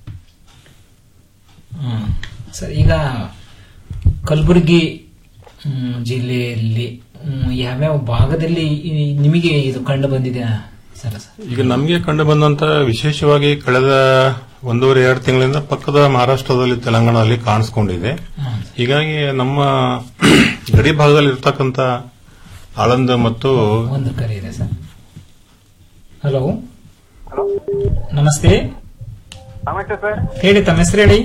ಹ್ಮ್. ಸರ್ ಈಗ ಕಲಬುರಗಿ ಹ್ಮ್, ಜಿಲ್ಲೆಯಲ್ಲಿ ಹ್ಮ್, ಯಾವ್ಯಾವ ಭಾಗದಲ್ಲಿ ಈ- ನಿಮಗೆ ಇದು ಕಂಡು ಬಂದಿದೆ ಸರ್ ಈಗ ನಮಗೆ ಕಂಡು ಬಂದಂತ ವಿಶೇಷವಾಗಿ ಕಳೆದ ಒಂದೂವರೆ ಎರಡು ತಿಂಗಳಿಂದ ಪಕ್ಕದ ಮಹಾರಾಷ್ಟ್ರದಲ್ಲಿ ತೆಲಂಗಾಣದಲ್ಲಿ ಕಾಣಿಸ್ಕೊಂಡಿದೆ ಹೀಗಾಗಿ ನಮ್ಮ ಗಡಿ ಭಾಗದಲ್ಲಿ ಇರ್ತಕ್ಕಂಥ ಆಳಂದ ಮತ್ತು ಒಂದು ಕರೆ ಇದೆ ಸರ್ ಹಲೋ ನಮಸ್ತೆ ನಮಸ್ತೆ ಸರ್ ಹೇಳಿ ತಮ್ಮ ಹೆಸರು ಹೇಳಿ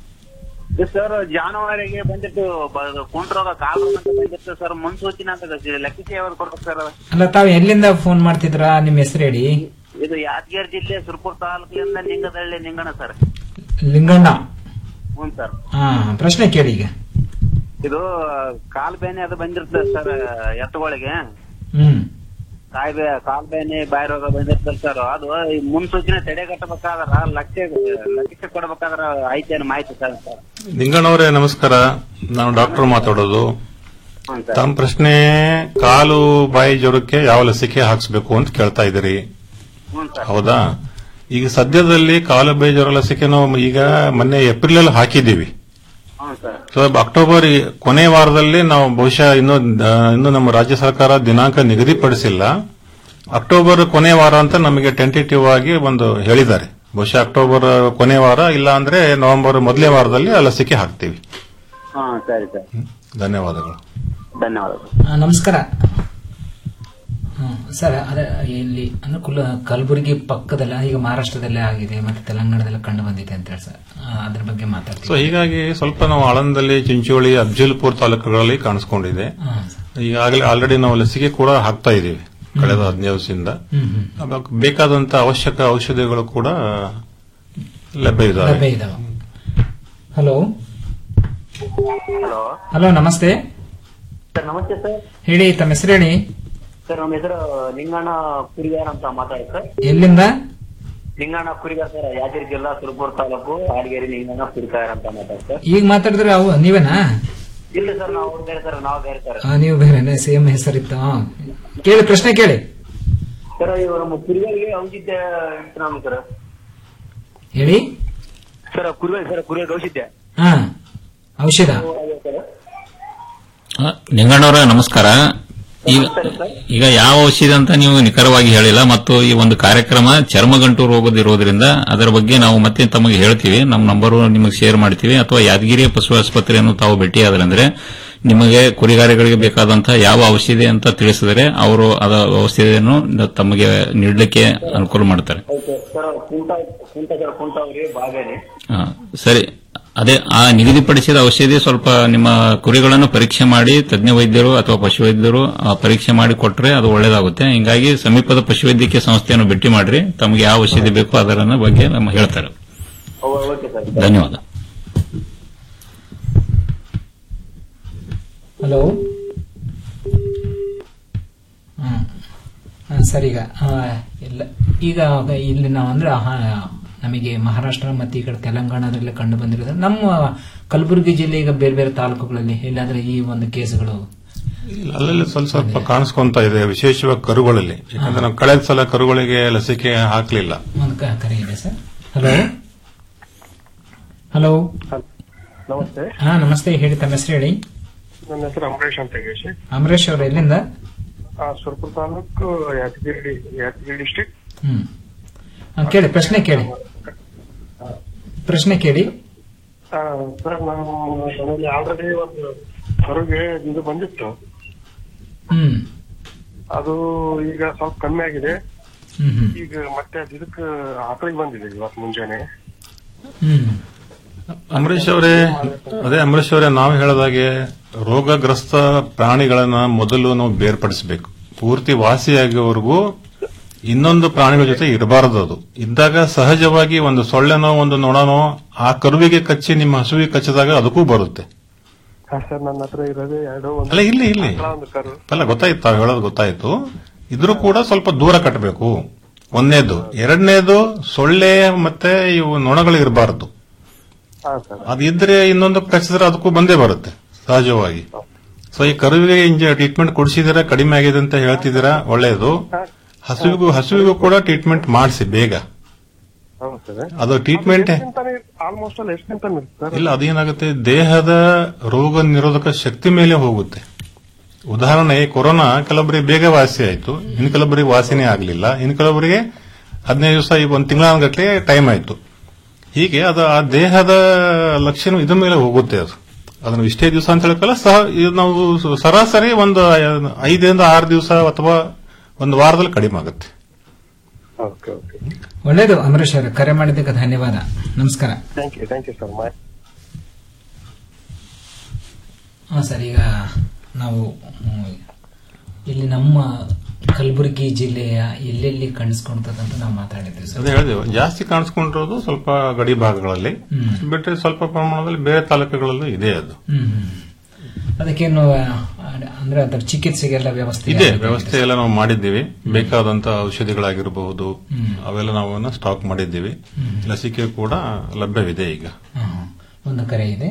ಸರ್ ಜಾನುವಾರಿಗೆ ಬಂದಿತ್ತು ಕುಂಟ್ ರೋಗ ಕಾಲು ರೋಗ ಅಂತ ಬಂದಿತ್ತು ಸರ್ ಮುನ್ಸೂಚನೆ ಅಂತ ಲೆಕ್ಕಿಸಿ ಯಾವ್ದು ಕೊಡ್ಬೇಕು ಸರ್ ಅಲ್ಲ ತಾವು ಎಲ್ಲಿಂದ ಫೋನ್ ಮಾಡ್ತಿದ್ರಾ ನಿಮ್ಮ ಹೆಸರು ಹೇಳಿ ಇದು ಯಾದಗಿರಿ ಜಿಲ್ಲೆ ಸುರ್ಪುರ್ ತಾಲೂಕಿನಿಂದ ನಿಂಗದಳ್ಳಿ ನಿಂಗಣ ಸರ್ ಲಿಂಗಣ್ಣ ಹ್ಞೂ ಸರ್ ಹಾ ಪ್ರಶ್ನೆ ಕೇಳಿ ಈಗ ಇದು ಕಾಲ್ ಬೇನೆ ಅದು ಬಂದಿರ್ತದೆ ಸರ್ ಎತ್ತುಗಳಿಗೆ ಹ್ಮ್ ಕಾಯಿ ಬೇ ಕಾಲ್ ಬೇನೆ ಬಾಯಿ ರೋಗ ಬಂದಿರ್ತದೆ ಸರ್ ಅದು ಈ ಮುನ್ಸೂಚನೆ ತಡೆಗಟ್ಟಬೇಕಾದ್ರ ಲಕ್ಷ್ಯ ಲಕ್ಷ್ಯ ಕೊಡ್ಬೇಕಾದ್ರ ಐತೇನು ಮಾಹಿತಿ ಸರ್ ಸರ್ ನಿಂಗಣ್ಣವರೇ ನಮಸ್ಕಾರ ನಾನು ಡಾಕ್ಟರ್ ಮಾತಾಡೋದು ಹ್ಞೂ ಸರ್ ತಮ್ಮ ಪ್ರಶ್ನೆ ಕಾಲು ಬಾಯಿ ಜ್ವರಕ್ಕೆ ಯಾವ ಲಸಿಕೆ ಹಾಕ್ಸ್ಬೇಕು ಅಂತ ಕೇಳ್ತಾ ಇದ್ದೀರಿ ಹ್ಞೂ ಸರ್ ಹೌದಾ ಈಗ ಸದ್ಯದಲ್ಲಿ ಕಾಲು ಬಾಯಿ ಜ್ವರ ಲಸಿಕೆ ನಾವು ಈಗ ಮೊನ್ನೆ ಏಪ್ರಿಲ್ ಅಲ್ಲಿ ಹಾಕಿದ್ದೀವಿ ಹ್ಞೂ ಸರ್ ಸೊ ಅಕ್ಟೋಬರ್ ಈ ಕೊನೆ ವಾರದಲ್ಲಿ ನಾವು ಬಹುಶಃ ಇನ್ನು ಆ, ಇನ್ನು ನಮ್ಮ ರಾಜ್ಯ ಸರ್ಕಾರ ದಿನಾಂಕ ನಿಗದಿಪಡಿಸಿಲ್ಲ ಅಕ್ಟೋಬರ್ ಕೊನೆ ವಾರ ಅಂತ ನಮಗೆ ಟೆಂಟೇಟಿವ್ ಆಗಿ ಒಂದು ಹೇಳಿದ್ದಾರೆ ಬಹುಶಃ ಅಕ್ಟೋಬರ್ ಕೊನೆ ವಾರ ಇಲ್ಲ ಅಂದ್ರೆ ನವೆಂಬರ್ ಮೊದಲನೇ ವಾರದಲ್ಲಿ ಆ ಲಸಿಕೆ ಹಾಕ್ತೀವಿ ಹಾ ಸರಿ ಸರ್ ಧನ್ಯವಾದಗಳು ಧನ್ಯವಾದಗಳು ಆ, ನಮಸ್ಕಾರ ಹ್ಮ್, ಸರ್ ಅದೇ ಇಲ್ಲಿ ಅನುಕೂಲ ಕಲಬುರಗಿ ಪಕ್ಕದಲ್ಲ ಈಗ ಮಹಾರಾಷ್ಟ್ರದಲ್ಲೇ ಆಗಿದೆ ಮತ್ತೆ ತೆಲಂಗಾಣದಲ್ಲೇ ಕಂಡು ಬಂದಿದೆ ಅಂತ ಹೇಳಿ ಸರ್ ಆ, ಅದ್ರ ಬಗ್ಗೆ ಸೊ ಮಾತಾಡ್ತೀವಿ ಹೀಗಾಗಿ ಸ್ವಲ್ಪ ನಾವು ಆಳಂದದಲ್ಲಿ ಚಿಂಚೋಳಿ ಅಫ್ಜಲ್ಪುರ್ ತಾಲೂಕುಗಳಲ್ಲಿ ಕಾಣಿಸ್ಕೊಂಡಿದೆ ಹಾ, ಈಗಾಗಲೇ ಆಲ್ರೆಡಿ ನಾವು ಲಸಿಕೆ ಕೂಡ ಹಾಕ್ತಾ ಇದ್ದೀವಿ ಕಳೆದ ಹದಿನೈದು ದಿವಸದಿಂದ ಹ್ಮ್, ಹ್ಮ್. ಅವಾಗ ಬೇಕಾದಂತ ಅವಶ್ಯಕ ಔಷಧಿಗಳು ಕೂಡ ಲಭ್ಯ ಇದ್ದಾವೆ ಲಭ್ಯ ಇದಾವೆ ಹಲೋ ಹಲೋ ಹಲೋ ನಮಸ್ತೆ ಸರ್ ನಮಸ್ತೆ ಸರ್ ಹೇಳಿ ತಮ್ಮ ಹೆಸರು ಹೇಳಿ ಸರ್ ನಮ್ಮ ಹೆಸರು ಲಿಂಗಣ್ಣ ಕುರಿಗಾರ್ ಅಂತ ಮಾತಾಡಿ ಸರ್ ಎಲ್ಲಿಂದ ಲಿಂಗಣ್ಣ ಕುರಿಗಾರ್ ಸರ್ ಯಾದಗಿರಿ ಜಿಲ್ಲಾ ಸುರಪುರ ತಾಲೂಕು ಹಾಡಗೇರಿ ಲಿಂಗಣ್ಣ ಕುರಿಗಾರ್ ಅಂತ ಮಾತಾಡಿ ಸರ್ ಈಗ ಮಾತಾಡಿದ್ರೆ ಅವು ನೀವೇನಾ ಇಲ್ಲ ಸರ್ ನಾವು ಬೇರೆ ಸರ್ ನಾವು ಬೇರೆ ಸರ್ ಆ, ನೀವು ಬೇರೆ ಸೇಮ್ ಹೆಸರಿತ್ತು ಹಾ. ಕೇಳಿ ಪ್ರಶ್ನೆ ಕೇಳಿ ಸರ್ ಇವು ನಮ್ಮ ಕುರಿಗಳಿಗೆ ಔಷಧ್ಯ ಇತ್ತು ನಮ್ಗೆ ಸರ್ ಹೇಳಿ ಸರ್ ಕುರಿಗಳಿಗೆ ಸರ್ ಕುರಿಗಳಿಗೆ ಔಷಧ್ಯ ಹಾ ಔಷಧ ಆ, ನಿಂಗಣ್ಣವರ ನಮಸ್ಕಾರ ಈಗ ಈಗ ಯಾವ ಔಷಧಿ ಅಂತ ನೀವು ನಿಖರವಾಗಿ ಹೇಳಿಲ್ಲ ಮತ್ತು ಈ ಒಂದು ಕಾರ್ಯಕ್ರಮ ಚರ್ಮಗಂಟು ರೋಗದ ಇರೋದ್ರಿಂದ ಅದರ ಬಗ್ಗೆ ನಾವು ಮತ್ತೆ ತಮಗೆ ಹೇಳ್ತೀವಿ ನಮ್ಮ ನಂಬರ್ ನಿಮಗೆ ಶೇರ್ ಮಾಡ್ತೀವಿ ಅಥವಾ ಯಾದಗಿರಿ ಪಶು ಆಸ್ಪತ್ರೆಯನ್ನು ತಾವು ಭೇಟಿಯಾದ್ರಂದ್ರೆ ನಿಮಗೆ ಕುರಿಗಾರಿಗಳಿಗೆ ಬೇಕಾದಂತಹ ಯಾವ ಔಷಧಿ ಅಂತ ತಿಳಿಸಿದರೆ ಅವರು ಅದ ಔಷಧಿಯನ್ನು ತಮಗೆ ನೀಡಲಿಕ್ಕೆ ಅನುಕೂಲ ಮಾಡ್ತಾರೆ ಸರ್ ಕುಂಟ ಕುಂಟ ಸರ್ ಕುಂಟ ಅವ್ರಿ ಬಾಗೇರಿ ಆ, ಸರಿ ಅದೇ ಆ ನಿಗದಿಪಡಿಸಿದ ಔಷಧಿ ಸ್ವಲ್ಪ ನಿಮ್ಮ ಕುರಿಗಳನ್ನು ಪರೀಕ್ಷೆ ಮಾಡಿ ತಜ್ಞ ವೈದ್ಯರು ಅಥವಾ ಪಶುವೈದ್ಯರು ಆ, ಪರೀಕ್ಷೆ ಮಾಡಿ ಕೊಟ್ಟರೆ ಅದು ಒಳ್ಳೇದಾಗುತ್ತೆ ಹಿಂಗಾಗಿ ಸಮೀಪದ ಪಶುವೈದ್ಯಕೀಯ ಸಂಸ್ಥೆಯನ್ನು ಭೇಟಿ ಮಾಡ್ರಿ ತಮಗೆ ಯಾವ ಔಷಧಿ ಬೇಕೋ ಅದರ ಬಗ್ಗೆ ನಮ್ಮ ಹೇಳ್ತಾರೆ ಓಕೆ ಸರ್ ಧನ್ಯವಾದ ಹಲೋ ಸರ್ ಈಗ ಆ, ಇಲ್ಲ ಈಗ ಇಲ್ಲಿ ನಾವು ಅಂದ್ರೆ ಆ, ನಮಗೆ ಮಹಾರಾಷ್ಟ್ರ ಮತ್ತು ಈ ಕಡೆ ತೆಲಂಗಾಣದಲ್ಲಿ ಕಂಡು ಬಂದಿರೋದು ನಮ್ಮ ಕಲಬುರಗಿ ಜಿಲ್ಲೆ ಈಗ ಬೇರೆ ಬೇರೆ ತಾಲೂಕುಗಳಲ್ಲಿ ಎಲ್ಲಾದ್ರೆ ಈ ಒಂದು ಕೇಸುಗಳು ಅಲ್ಲಲ್ಲಿ ಸ್ವಲ್ಪ ಸ್ವಲ್ಪ ಕಾಣಿಸ್ಕೊಂತ ಇದೆ ವಿಶೇಷವಾಗಿ ಕರುಗಳಲ್ಲಿ ಯಾಕಂದ್ರೆ ನಾವು ಕಳೆದ ಸಲ ಕರುಗಳಿಗೆ ಲಸಿಕೆ ಹಾಕ್ಲಿಲ್ಲ ಒಂದು ಕ- ಕರೆ ಇದೆ ಸರ್ ಹಲೋ ಹಲೋ ನಮಸ್ತೆ ಹಾ ನಮಸ್ತೆ ಹೇಳಿ ತಮ್ಮ ಹೆಸರು ಹೇಳಿ ನನ್ನ ಹೆಸರು ಅಂಬರೀಶ್ ಅಂತ ಹೇಳಿ ಅಮರೇಶ್ ಅವರು ಎಲ್ಲಿಂದ ಆ, ಸುರಪುರ ತಾಲೂಕು ಯಾದಗಿರಿ ಯಾದಗಿರಿ ಡಿಸ್ಟಿಕ್ ಹ್ಮ್ ಆ, ಕೇಳಿ ಪ್ರಶ್ನೆ ಕೇಳಿ ಪ್ರಶ್ನೆ ಕೇಳಿ ಸರ್ ನಾವು ನನ್ನಲ್ಲಿ ಆಲ್ರೆಡಿ ಒಂದು ಹೊರಗೆ ಇದು ಬಂದಿತ್ತು ಹ್ಮ್ ಅದು ಈಗ ಸ್ವಲ್ಪ ಕಮ್ಮಿ ಆಗಿದೆ ಹ್ಮ್ ಹ್ಮ್ ಈಗ ಮತ್ತೆ ಅದು ಇದಕ್ಕೆ ಆಕಳಿಗೆ ಬಂದಿದೆ ಇವತ್ತು ಮುಂಜಾನೆ ಹ್ಮ್ ಅಂಬರೀಶ್ ಅವರೇ ಅದೇ ಅಂಬರೀಶ್ ಅವರೇ ನಾವು ಹೇಳದಾಗೆ ರೋಗಗ್ರಸ್ತ ಪ್ರಾಣಿಗಳನ್ನ ಮೊದಲು ನಾವು ಬೇರ್ಪಡಿಸಬೇಕು ಪೂರ್ತಿ ವಾಸಿಯಾಗುವವರೆಗೂ ಇನ್ನೊಂದು ಪ್ರಾಣಿಗಳ ಜೊತೆ ಇರಬಾರದು ಅದು ಇದ್ದಾಗ ಸಹಜವಾಗಿ ಒಂದು ಸೊಳ್ಳೆನೋ ಒಂದು ನೊಣನೋ ಆ ಕರುವಿಗೆ ಕಚ್ಚಿ ನಿಮ್ಮ ಹಸುವಿಗೆ ಕಚ್ಚಿದಾಗ ಅದಕ್ಕೂ ಬರುತ್ತೆ ಹಾ ಸರ್ ನನ್ನ ಹತ್ರ ಇರೋದೇ ಎರಡು ಒಂದು ಅಲ್ಲ ಇಲ್ಲಿ ಇಲ್ಲಿ ಆಕಳ, ಒಂದು ಕರು ಅಲ್ಲ ಗೊತ್ತಾಯ್ತು ತಾವು ಹೇಳೋದು ಗೊತ್ತಾಯ್ತು ಇದ್ರೂ ಕೂಡ ಸ್ವಲ್ಪ ದೂರ ಕಟ್ಟಬೇಕು ಒಂದನೇದು ಎರಡನೇದು ಸೊಳ್ಳೆ ಮತ್ತೆ ಇವು ನೊಣಗಳು ಇರಬಾರದು ಹಾ ಸರ್ ಅದಿದ್ರೆ ಇನ್ನೊಂದು ಕಚ್ಚಿದ್ರೆ ಅದಕ್ಕೂ ಬಂದೇ ಬರುತ್ತೆ ಸಹಜವಾಗಿ ಸೊ ಈ ಕರುವಿಗೆ ಇಂಜ ಟ್ರೀಟ್ಮೆಂಟ್ ಕೊಡಿಸಿದಿರಾ ಕಡಿಮೆ ಆಗಿದೆ ಅಂತ ಹೇಳ್ತಿದ್ದೀರಾ ಒಳ್ಳೆಯದು ಹಸುವಿಗೂ ಹಸುವಿಗೂ ಕೂಡ ಟ್ರೀಟ್ಮೆಂಟ್ ಮಾಡಿಸಿ ಬೇಗ ಹೌದು ಸರ್ ಅದು ಟ್ರೀಟ್ಮೆಂಟ್ ಆಲ್ಮೋಸ್ಟ್ ಅಲ್ಲಿ ಎಷ್ಟು ನಿಂತಾನೆ ಇರುತ್ತೆ ಸರ್ ಇಲ್ಲ ಅದೇನಾಗುತ್ತೆ ದೇಹದ ರೋಗ ನಿರೋಧಕ ಶಕ್ತಿ ಮೇಲೆ ಹೋಗುತ್ತೆ ಉದಾಹರಣೆ ಕೊರೋನಾ ಕೆಲವೊಬ್ಬರಿಗೆ ಬೇಗ ವಾಸಿ ಆಯ್ತು ಇನ್ನು ಕೆಲವೊಬ್ಬರಿಗೆ ವಾಸಿನೇ ಆಗಲಿಲ್ಲ ಇನ್ನು ಕೆಲವೊಬ್ಬರಿಗೆ ಹದಿನೈದು ದಿವಸ ಈಗ ಒಂದು ತಿಂಗಳಾನಗಟ್ಲೆ ಟೈಮ್ ಆಯ್ತು ಹೀಗೆ ಅದು ಆ ದೇಹದ ಲಕ್ಷಣ ಇದ್ರ ಮೇಲೆ ಹೋಗುತ್ತೆ ಅದು ಅದನ್ನು ಇಷ್ಟೇ ದಿವಸ ಅಂತ ಹೇಳಕ್ಕಲ್ಲ ಸಹ ಇದು ನಾವು ಸರಾಸರಿ ಒಂದು ಐದರಿಂದ ಆರು ದಿವಸ ಅಥವಾ ಒಂದು ವಾರದಲ್ಲಿ ಕಡಿಮೆ ಆಗುತ್ತೆ ಓಕೆ ಓಕೆ ಒಳ್ಳೇದು ಅಮರೇಶ್ ಅವರೇ ಕರೆ ಮಾಡಿದ್ದಕ್ಕೆ ಧನ್ಯವಾದ ನಮಸ್ಕಾರ thank you thank you sir ಮೈ ಹಾ ಸರ್ ಈಗ ನಾವು ಹ್ಮ್, ಇಲ್ಲಿ ನಮ್ಮ ಕಲಬುರಗಿ ಜಿಲ್ಲೆಯ ಎಲ್ಲೆಲ್ಲಿ ಕಾಣಿಸ್ಕೊಳ್ತದಂತ ನಾವು ಮಾತಾಡಿದ್ವಿ ಸರ್ ಅದೇ ಹೇಳಿದೆವು ಜಾಸ್ತಿ ಕಾಣಿಸ್ಕೊಂಡಿರೋದು ಸ್ವಲ್ಪ ಗಡಿ ಭಾಗಗಳಲ್ಲಿ ಹ್ಮ್. ಬಿಟ್ಟರೆ ಸ್ವಲ್ಪ ಪ್ರಮಾಣದಲ್ಲಿ ಬೇರೆ ತಾಲೂಕುಗಳಲ್ಲೂ ಇದೆ ಅದು ಹ್ಮ್ ಹ್ಮ್. ಅದಕ್ಕೇನು ಆ, ಅಂದ್ರೆ ಅದರ ಚಿಕಿತ್ಸೆಗೆಲ್ಲ ವ್ಯವಸ್ಥೆ ಇದೆ ಯಾವ್ದು ವ್ಯವಸ್ಥೆ ಎಲ್ಲ ನಾವು ಮಾಡಿದ್ದೀವಿ ಬೇಕಾದಂತ ಔಷಧಿಗಳಾಗಿರಬಹುದು ಹ್ಮ್. ಅವೆಲ್ಲ ನಾವು ಸ್ಟಾಕ್ ಮಾಡಿದ್ದೀವಿ ಹ್ಮ್. ಲಸಿಕೆ ಕೂಡ ಲಭ್ಯವಿದೆ ಈಗ ಹಾ, ಹಾ. ಒಂದು ಕರೆ ಇದೆ